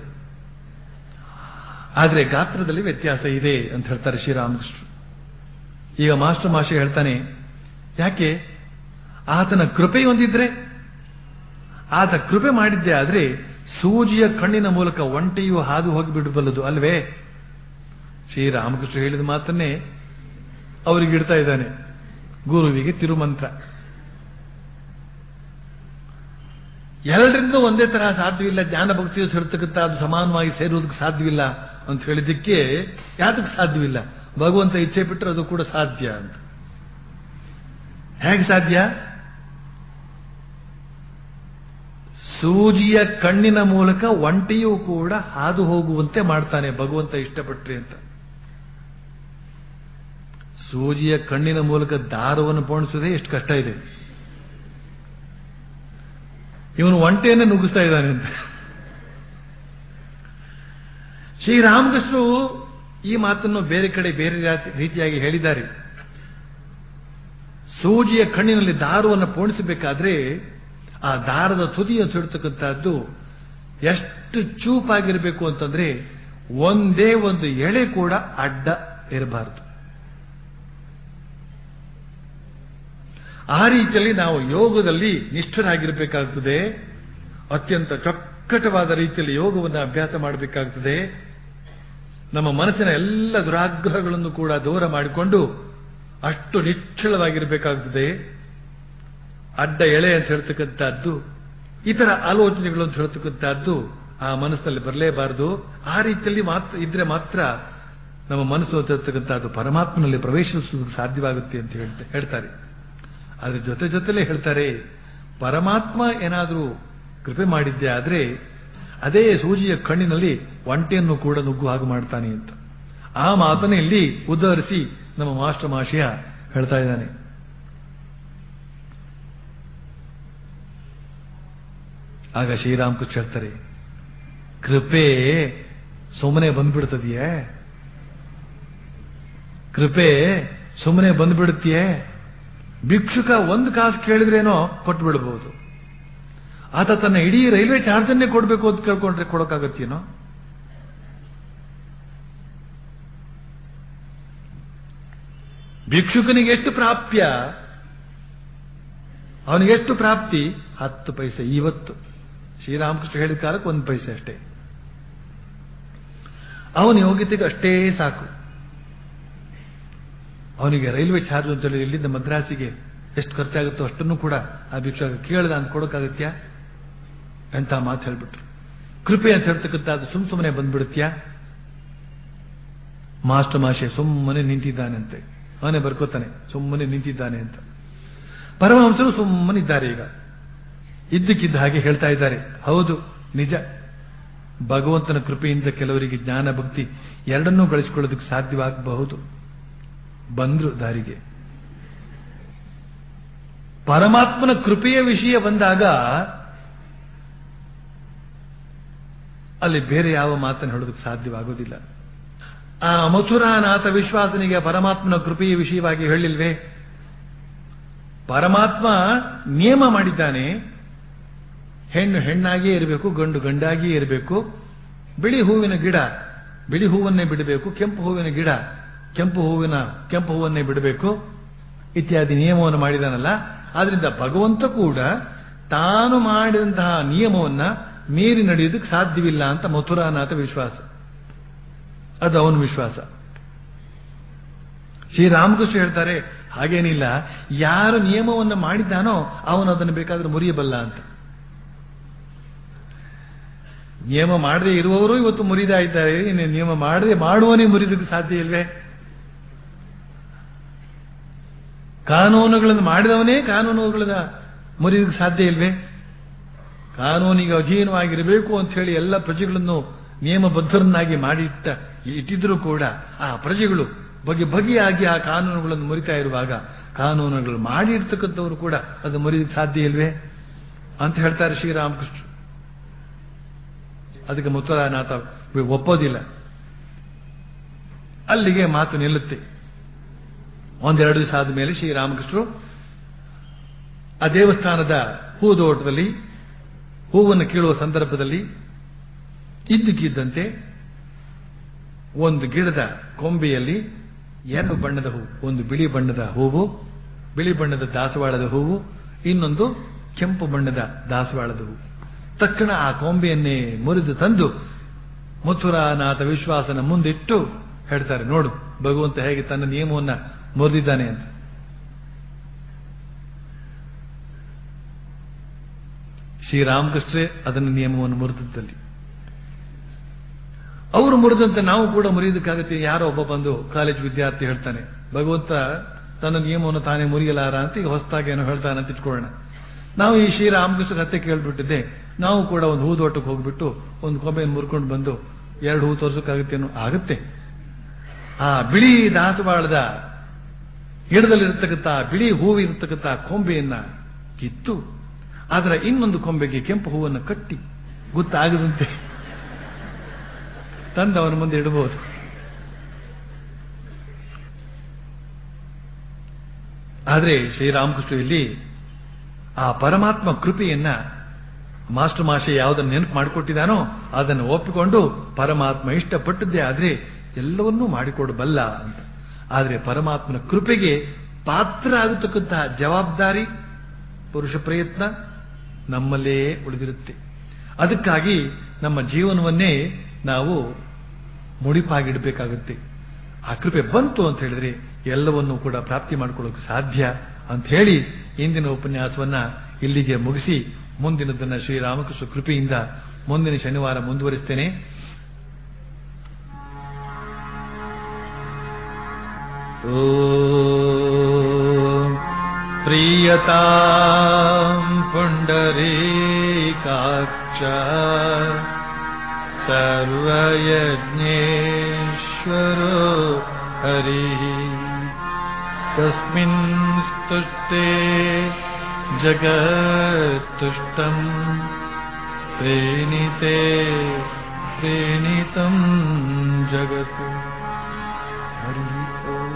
ಆದರೆ ಗಾತ್ರದಲ್ಲಿ ವ್ಯತ್ಯಾಸ ಇದೆ ಅಂತ ಹೇಳ್ತಾರೆ ಶ್ರೀರಾಮಕೃಷ್ಣ ಈಗ ಮಾಸ್ಟರ್ ಮಾಷೆ ಹೇಳ್ತಾನೆ ಯಾಕೆ ಆತನ ಕೃಪೆ ಹೊಂದಿದ್ರೆ ಆತ ಕೃಪೆ ಮಾಡಿದ್ದೆ ಆದ್ರೆ ಸೂಜಿಯ ಕಣ್ಣಿನ ಮೂಲಕ ಒಂಟೆಯು ಹಾದು ಹೋಗಿ ಬಿಡಬಲ್ಲದು ಅಲ್ವೇ ಶ್ರೀರಾಮಕೃಷ್ಣ ಹೇಳಿದ ಮಾತನ್ನೇ ಅವರಿಗೆ ಇಡ್ತಾ ಇದ್ದಾನೆ ಗುರುವಿಗೆ ತಿರುಮಂತ್ರ ಎರಡರಿಂದ ಒಂದೇ ತರಹ ಸಾಧ್ಯವಿಲ್ಲ ಜ್ಞಾನ ಭಕ್ತಿಯ ಸೇರ್ತಕ್ಕಂಥ ಅದು ಸಮಾನವಾಗಿ ಸೇರುವುದಕ್ಕೆ ಸಾಧ್ಯವಿಲ್ಲ ಅಂತ ಹೇಳಿದ್ದಕ್ಕೆ ಯಾತಕ್ಕೆ ಸಾಧ್ಯವಿಲ್ಲ ಭಗವಂತ ಇಚ್ಛೆ ಬಿಟ್ಟರೆ ಅದು ಕೂಡ ಸಾಧ್ಯ ಅಂತ ಹೇಗೆ ಸಾಧ್ಯ ಸೂಜಿಯ ಕಣ್ಣಿನ ಮೂಲಕ ಒಂಟಿಯೂ ಕೂಡ ಹಾದು ಹೋಗುವಂತೆ ಮಾಡ್ತಾನೆ ಭಗವಂತ ಇಷ್ಟಪಟ್ರೆ ಅಂತ ಸೂಜಿಯ ಕಣ್ಣಿನ ಮೂಲಕ ದಾರವನ್ನು ಪೋಣಿಸೋದೇ ಎಷ್ಟು ಕಷ್ಟ ಇದೆ ಇವನು ಒಂಟೆಯನ್ನೇ ನುಗ್ಗಿಸ್ತಾ ಇದ್ದಾನೆ ಅಂತ ಶ್ರೀರಾಮಕೃಷ್ಣರು ಈ ಮಾತನ್ನು ಬೇರೆ ಕಡೆ ಬೇರೆ ರಾತಿ- ರೀತಿಯಾಗಿ ಹೇಳಿದ್ದಾರೆ ಸೂಜಿಯ ಕಣ್ಣಿನಲ್ಲಿ ದಾರವನ್ನು ಪೋಣಿಸಬೇಕಾದ್ರೆ ಆ ದಾರದ ತುದಿಯನ್ನು ಸುಡ್ತಕ್ಕಂಥದ್ದು ಎಷ್ಟು ಚೂಪಾಗಿರಬೇಕು ಅಂತಂದ್ರೆ ಒಂದೇ ಒಂದು ಎಳೆ ಕೂಡ ಅಡ್ಡ ಇರಬಾರದು ಆ ರೀತಿಯಲ್ಲಿ ನಾವು ಯೋಗದಲ್ಲಿ ನಿಷ್ಠರಾಗಿರಬೇಕಾಗ್ತದೆ ಅತ್ಯಂತ ಚೊಕ್ಕಟವಾದ ರೀತಿಯಲ್ಲಿ ಯೋಗವನ್ನು ಅಭ್ಯಾಸ ಮಾಡಬೇಕಾಗ್ತದೆ ನಮ್ಮ ಮನಸ್ಸಿನ ಎಲ್ಲ ದುರಾಗ್ರಹಗಳನ್ನು ಕೂಡ ದೂರ ಮಾಡಿಕೊಂಡು ಅಷ್ಟು ನಿಶ್ಚಳವಾಗಿರಬೇಕಾಗ್ತದೆ ಅಡ್ಡ ಎಳೆ ಅಂತ ಹೇಳ್ತಕ್ಕಂಥದ್ದು ಇತರ ಆಲೋಚನೆಗಳು ಅಂತ ಹೇಳ್ತಕ್ಕಂಥದ್ದು ಆ ಮನಸ್ಸಿನಲ್ಲಿ ಬರಲೇಬಾರದು ಆ ರೀತಿಯಲ್ಲಿ ಮಾತ್ರ ಇದ್ರೆ ಮಾತ್ರ ನಮ್ಮ ಮನಸ್ಸು ಅಂತ ಹೇಳ್ತಕ್ಕಂಥದ್ದು ಪರಮಾತ್ಮನಲ್ಲಿ ಪ್ರವೇಶಿಸುವುದಕ್ಕೆ ಸಾಧ್ಯವಾಗುತ್ತೆ ಅಂತ ಹೇಳ್ತ- ಹೇಳ್ತಾರೆ ಅದ್ರ ಜೊತೆ ಜೊತೆಲೇ ಹೇಳ್ತಾರೆ ಪರಮಾತ್ಮ ಏನಾದರೂ ಕೃಪೆ ಮಾಡಿದ್ದೆ ಆದ್ರೆ ಅದೇ ಸೂಜಿಯ ಕಣ್ಣಿನಲ್ಲಿ ಒಂಟೆಯನ್ನು ಕೂಡ ನುಗ್ಗು ಹಾಗೆ ಮಾಡ್ತಾನೆ ಅಂತ ಆ ಮಾತನ್ನ ಇಲ್ಲಿ ಉದಾಹರಿಸಿ ನಮ್ಮ ಮಾಸ್ಟರ್ ಮಾಶಯ ಹೇಳ್ತಾ ಇದ್ದಾನೆ ಆಗ ಶ್ರೀರಾಮಕೃಷ್ಣ ಹೇಳ್ತಾರೆ ಕೃಪೆ ಸುಮ್ಮನೆ ಬಂದ್ಬಿಡ್ತದೆಯೇ ಕೃಪೆ ಸುಮ್ಮನೆ ಬಂದ್ಬಿಡುತ್ತೆಯೇ ಭಿಕ್ಷುಕ ಒಂದು ಕಾಸು ಕೇಳಿದ್ರೇನೋ ಕೊಟ್ಟು ಬಿಡಬಹುದು ಆತ ತನ್ನ ಇಡೀ ರೈಲ್ವೆ ಚಾರ್ಜನ್ನೇ ಕೊಡಬೇಕು ಅಂತ ಕೇಳ್ಕೊಂಡ್ರೆ ಕೊಡೋಕ್ಕಾಗತ್ತೇನೋ ಭಿಕ್ಷುಕನಿಗೆ ಎಷ್ಟು ಪ್ರಾಪ್ಯ ಅವನಿಗೆ ಎಷ್ಟು ಪ್ರಾಪ್ತಿ ಹತ್ತು ಪೈಸೆ ಇವತ್ತು ಶ್ರೀರಾಮಕೃಷ್ಣ ಹೇಳಿದ ಕಾಲಕ್ಕೆ ಒಂದು ಪೈಸೆ ಅಷ್ಟೇ ಅವನ ಯೋಗ್ಯತೆಗೆ ಅಷ್ಟೇ ಸಾಕು ಅವನಿಗೆ ರೈಲ್ವೆ ಚಾರ್ಜ್ ಅಂತ ಹೇಳಿ ಇಲ್ಲಿಂದ ಮದ್ರಾಸಿಗೆ ಎಷ್ಟು ಖರ್ಚಾಗುತ್ತೋ ಅಷ್ಟನ್ನು ಕೂಡ ಆ ಭಿಕ್ಷುಕ ಕೇಳ್ದ ಅಂತ ಕೊಡೋಕ್ಕಾಗತ್ಯಾ ಅಂತ ಮಾತು ಹೇಳ್ಬಿಟ್ರು ಕೃಪೆ ಅಂತ ಹೇಳ್ತಕ್ಕಂಥ ಅದು ಸುಮ್ ಸುಮ್ಮನೆ ಬಂದ್ಬಿಡುತ್ತ್ಯಾ ಮಾಸ್ಟರ್ ಮಾಷೆ ಸುಮ್ಮನೆ ನಿಂತಿದ್ದಾನಂತೆ ಅವನೇ ಬರ್ಕೋತಾನೆ ಸುಮ್ಮನೆ ನಿಂತಿದ್ದಾನೆ ಅಂತ ಪರಮಹಂಸರು ಸುಮ್ಮನಿದ್ದಾರೆ ಈಗ ಇದ್ದಕ್ಕಿದ್ದ ಹಾಗೆ ಹೇಳ್ತಾ ಇದ್ದಾರೆ ಹೌದು ನಿಜ ಭಗವಂತನ ಕೃಪೆಯಿಂದ ಕೆಲವರಿಗೆ ಜ್ಞಾನ ಭಕ್ತಿ ಎರಡನ್ನೂ ಗಳಿಸಿಕೊಳ್ಳೋದಕ್ಕೆ ಸಾಧ್ಯವಾಗಬಹುದು ಬಂದ್ರು ದಾರಿಗೆ ಪರಮಾತ್ಮನ ಕೃಪೆಯ ವಿಷಯ ಬಂದಾಗ ಅಲ್ಲಿ ಬೇರೆ ಯಾವ ಮಾತನ್ನು ಹೇಳೋದಕ್ಕೆ ಸಾಧ್ಯವಾಗೋದಿಲ್ಲ ಆ ಮಥುರಾನಾಥ ವಿಶ್ವಾಸನಿಗೆ ಪರಮಾತ್ಮನ ಕೃಪೆಯ ವಿಷಯವಾಗಿ ಹೇಳಿಲ್ವೇ ಪರಮಾತ್ಮ ನಿಯಮ ಮಾಡಿದ್ದಾನೆ ಹೆಣ್ಣು ಹೆಣ್ಣಾಗಿಯೇ ಇರಬೇಕು ಗಂಡು ಗಂಡಾಗಿಯೇ ಇರಬೇಕು ಬಿಳಿ ಹೂವಿನ ಗಿಡ ಬಿಳಿ ಹೂವನ್ನೇ ಬಿಡಬೇಕು ಕೆಂಪು ಹೂವಿನ ಗಿಡ ಕೆಂಪು ಹೂವಿನ ಕೆಂಪು ಹೂವನ್ನೇ ಬಿಡಬೇಕು ಇತ್ಯಾದಿ ನಿಯಮವನ್ನು ಮಾಡಿದಾನಲ್ಲ ಆದ್ರಿಂದ ಭಗವಂತ ಕೂಡ ತಾನು ಮಾಡಿದಂತಹ ನಿಯಮವನ್ನ ಮೀರಿ ನಡೆಯೋದಕ್ಕೆ ಸಾಧ್ಯವಿಲ್ಲ ಅಂತ ಮಥುರಾನಾಥ ವಿಶ್ವಾಸ ಅದು ಅವನ ವಿಶ್ವಾಸ ಶ್ರೀರಾಮಕೃಷ್ಣ ಹೇಳ್ತಾರೆ ಹಾಗೇನಿಲ್ಲ ಯಾರು ನಿಯಮವನ್ನು ಮಾಡಿದ್ದಾನೋ ಅವನು ಅದನ್ನು ಬೇಕಾದ್ರೆ ಮುರಿಯಬಲ್ಲ ಅಂತ ನಿಯಮ ಮಾಡದೇ ಇರುವವರು ಇವತ್ತು ಮುರಿದಾ ಇದ್ದಾರೆ ಇನ್ನು ನಿಯಮ ಮಾಡದೆ ಮಾಡುವನೇ ಮುರಿದಕ್ಕೆ ಸಾಧ್ಯ ಇಲ್ವೇ ಕಾನೂನುಗಳನ್ನು ಮಾಡಿದವನೇ ಕಾನೂನುಗಳನ್ನ ಮುರಿದಕ್ಕೆ ಸಾಧ್ಯ ಇಲ್ವೇ ಕಾನೂನಿಗೆ ಅಧೀನವಾಗಿರಬೇಕು ಅಂತ ಹೇಳಿ ಎಲ್ಲ ಪ್ರಜೆಗಳನ್ನು ನಿಯಮಬದ್ಧರನ್ನಾಗಿ ಮಾಡಿಟ್ಟ ಇಟ್ಟಿದ್ರೂ ಕೂಡ ಆ ಪ್ರಜೆಗಳು ಬಗೆ ಬಗೆಯಾಗಿ ಆ ಕಾನೂನುಗಳನ್ನು ಮುರಿತಾ ಇರುವಾಗ ಕಾನೂನುಗಳು ಮಾಡಿರ್ತಕ್ಕಂಥವರು ಕೂಡ ಅದು ಮುರಿದಕ್ಕೆ ಸಾಧ್ಯ ಇಲ್ವೇ ಅಂತ ಹೇಳ್ತಾರೆ ಶ್ರೀರಾಮಕೃಷ್ಣ ಅದಕ್ಕೆ ಮುತ್ತುರಾನಾಥ ಒಪ್ಪೋದಿಲ್ಲ ಅಲ್ಲಿಗೆ ಮಾತು ನಿಲ್ಲುತ್ತೆ ಒಂದೆರಡು ದಿವಸ ಆದ ಶ್ರೀರಾಮಕೃಷ್ಣರು ಆ ದೇವಸ್ಥಾನದ ಹೂದೋಟದಲ್ಲಿ ಹೂವನ್ನು ಕೀಳುವ ಸಂದರ್ಭದಲ್ಲಿ ಇದ್ದಕ್ಕಿದ್ದಂತೆ ಒಂದು ಗಿಡದ ಕೊಂಬೆಯಲ್ಲಿ ಎರಡು ಬಣ್ಣದ ಹೂವು ಒಂದು ಬಿಳಿ ಬಣ್ಣದ ಹೂವು ಬಿಳಿ ಬಣ್ಣದ ದಾಸವಾಳದ ಹೂವು ಇನ್ನೊಂದು ಕೆಂಪು ಬಣ್ಣದ ದಾಸವಾಳದ ಹೂವು ತಕ್ಷಣ ಆ ಕೊಂಬೆಯನ್ನೇ ಮುರಿದು ತಂದು ಮಥುರಾನಾಥ ವಿಶ್ವಾಸನ ಮುಂದಿಟ್ಟು ಹೇಳ್ತಾರೆ ನೋಡು ಭಗವಂತ ಹೇಗೆ ತನ್ನ ನಿಯಮವನ್ನ ಮುರಿದಿದ್ದಾನೆ ಅಂತ ಶ್ರೀರಾಮಕೃಷ್ಣೇ ಅದನ್ನ ನಿಯಮವನ್ನು ಮುರಿದದ್ದಲ್ಲಿ ಅವರು ಮುರಿದಂತೆ ನಾವು ಕೂಡ ಮುರಿಯೋದಕ್ಕಾಗತ್ತೆ ಯಾರೋ ಒಬ್ಬ ಬಂದು ಕಾಲೇಜ್ ವಿದ್ಯಾರ್ಥಿ ಹೇಳ್ತಾನೆ ಭಗವಂತ ತನ್ನ ನಿಯಮವನ್ನು ತಾನೇ ಮುರಿಯಲಾರ ಅಂತ ಈಗ ಹೊಸದಾಗಿ ಏನೋ ಹೇಳ್ತಾನೆ ಅಂತ ಇಟ್ಕೊಳ್ಳೋಣ ನಾವು ಈ ಶ್ರೀರಾಮಕೃಷ್ಣ ಕತೆ ಕೇಳ್ಬಿಟ್ಟಿದ್ದೆ ನಾವು ಕೂಡ ಒಂದು ಹೂದೋಟಕ್ಕೆ ಹೋಗ್ಬಿಟ್ಟು ಒಂದು ಕೊಂಬೆಯನ್ನು ಮುರ್ಕೊಂಡು ಬಂದು ಎರಡು ಹೂ ತೋರ್ಸೋಕ್ಕಾಗತ್ತೇನೋ ಆಗುತ್ತೆ ಆ ಬಿಳಿ ದಾಸವಾಳದ ಗಿಡದಲ್ಲಿರ್ತಕ್ಕಂಥ ಬಿಳಿ ಹೂವಿರ್ತಕ್ಕಂಥ ಕೊಂಬೆಯನ್ನ ಕಿತ್ತು ಅದರ ಇನ್ನೊಂದು ಕೊಂಬೆಗೆ ಕೆಂಪು ಹೂವನ್ನು ಕಟ್ಟಿ ಗೊತ್ತಾಗದಂತೆ ತಂದು ಅವನ ಮುಂದೆ ಇಡಬಹುದು ಆದರೆ ಶ್ರೀರಾಮಕೃಷ್ಣ ಇಲ್ಲಿ ಆ ಪರಮಾತ್ಮ ಕೃಪೆಯನ್ನ ಮಾಸ್ಟರ್ ಮಾಷೆ ಯಾವುದನ್ನು ನೆನಪು ಮಾಡಿಕೊಟ್ಟಿದ್ದಾನೋ ಅದನ್ನು ಒಪ್ಪಿಕೊಂಡು ಪರಮಾತ್ಮ ಇಷ್ಟಪಟ್ಟದ್ದೇ ಆದ್ರೆ ಎಲ್ಲವನ್ನೂ ಮಾಡಿಕೊಡಬಲ್ಲ ಅಂತ ಆದರೆ ಪರಮಾತ್ಮನ ಕೃಪೆಗೆ ಪಾತ್ರ ಆಗತಕ್ಕಂತಹ ಜವಾಬ್ದಾರಿ ಪುರುಷ ಪ್ರಯತ್ನ ನಮ್ಮಲ್ಲೇ ಉಳಿದಿರುತ್ತೆ ಅದಕ್ಕಾಗಿ ನಮ್ಮ ಜೀವನವನ್ನೇ ನಾವು ಮುಡಿಪಾಗಿಡಬೇಕಾಗುತ್ತೆ ಆ ಕೃಪೆ ಬಂತು ಅಂತ ಹೇಳಿದ್ರೆ ಎಲ್ಲವನ್ನೂ ಕೂಡ ಪ್ರಾಪ್ತಿ ಮಾಡ್ಕೊಳ್ಳೋಕೆ ಸಾಧ್ಯ ಅಂತ ಹೇಳಿ ಇಂದಿನ ಉಪನ್ಯಾಸವನ್ನ ಇಲ್ಲಿಗೆ ಮುಗಿಸಿ ಮುಂದಿನದನ್ನ ಶ್ರೀರಾಮಕೃಷ್ಣ ಕೃಪೆಯಿಂದ ಮುಂದಿನ ಶನಿವಾರ ಮುಂದುವರಿಸ್ತೇನೆ ॐ प्रीयताम् पुण्डरीकाक्ष सर्वयज्ञेश्वरो हरिः तस्मिन् स्तुष्टे जगत्तुष्टम् प्रेणिते प्रेणितम् जगत् हरिः ओम्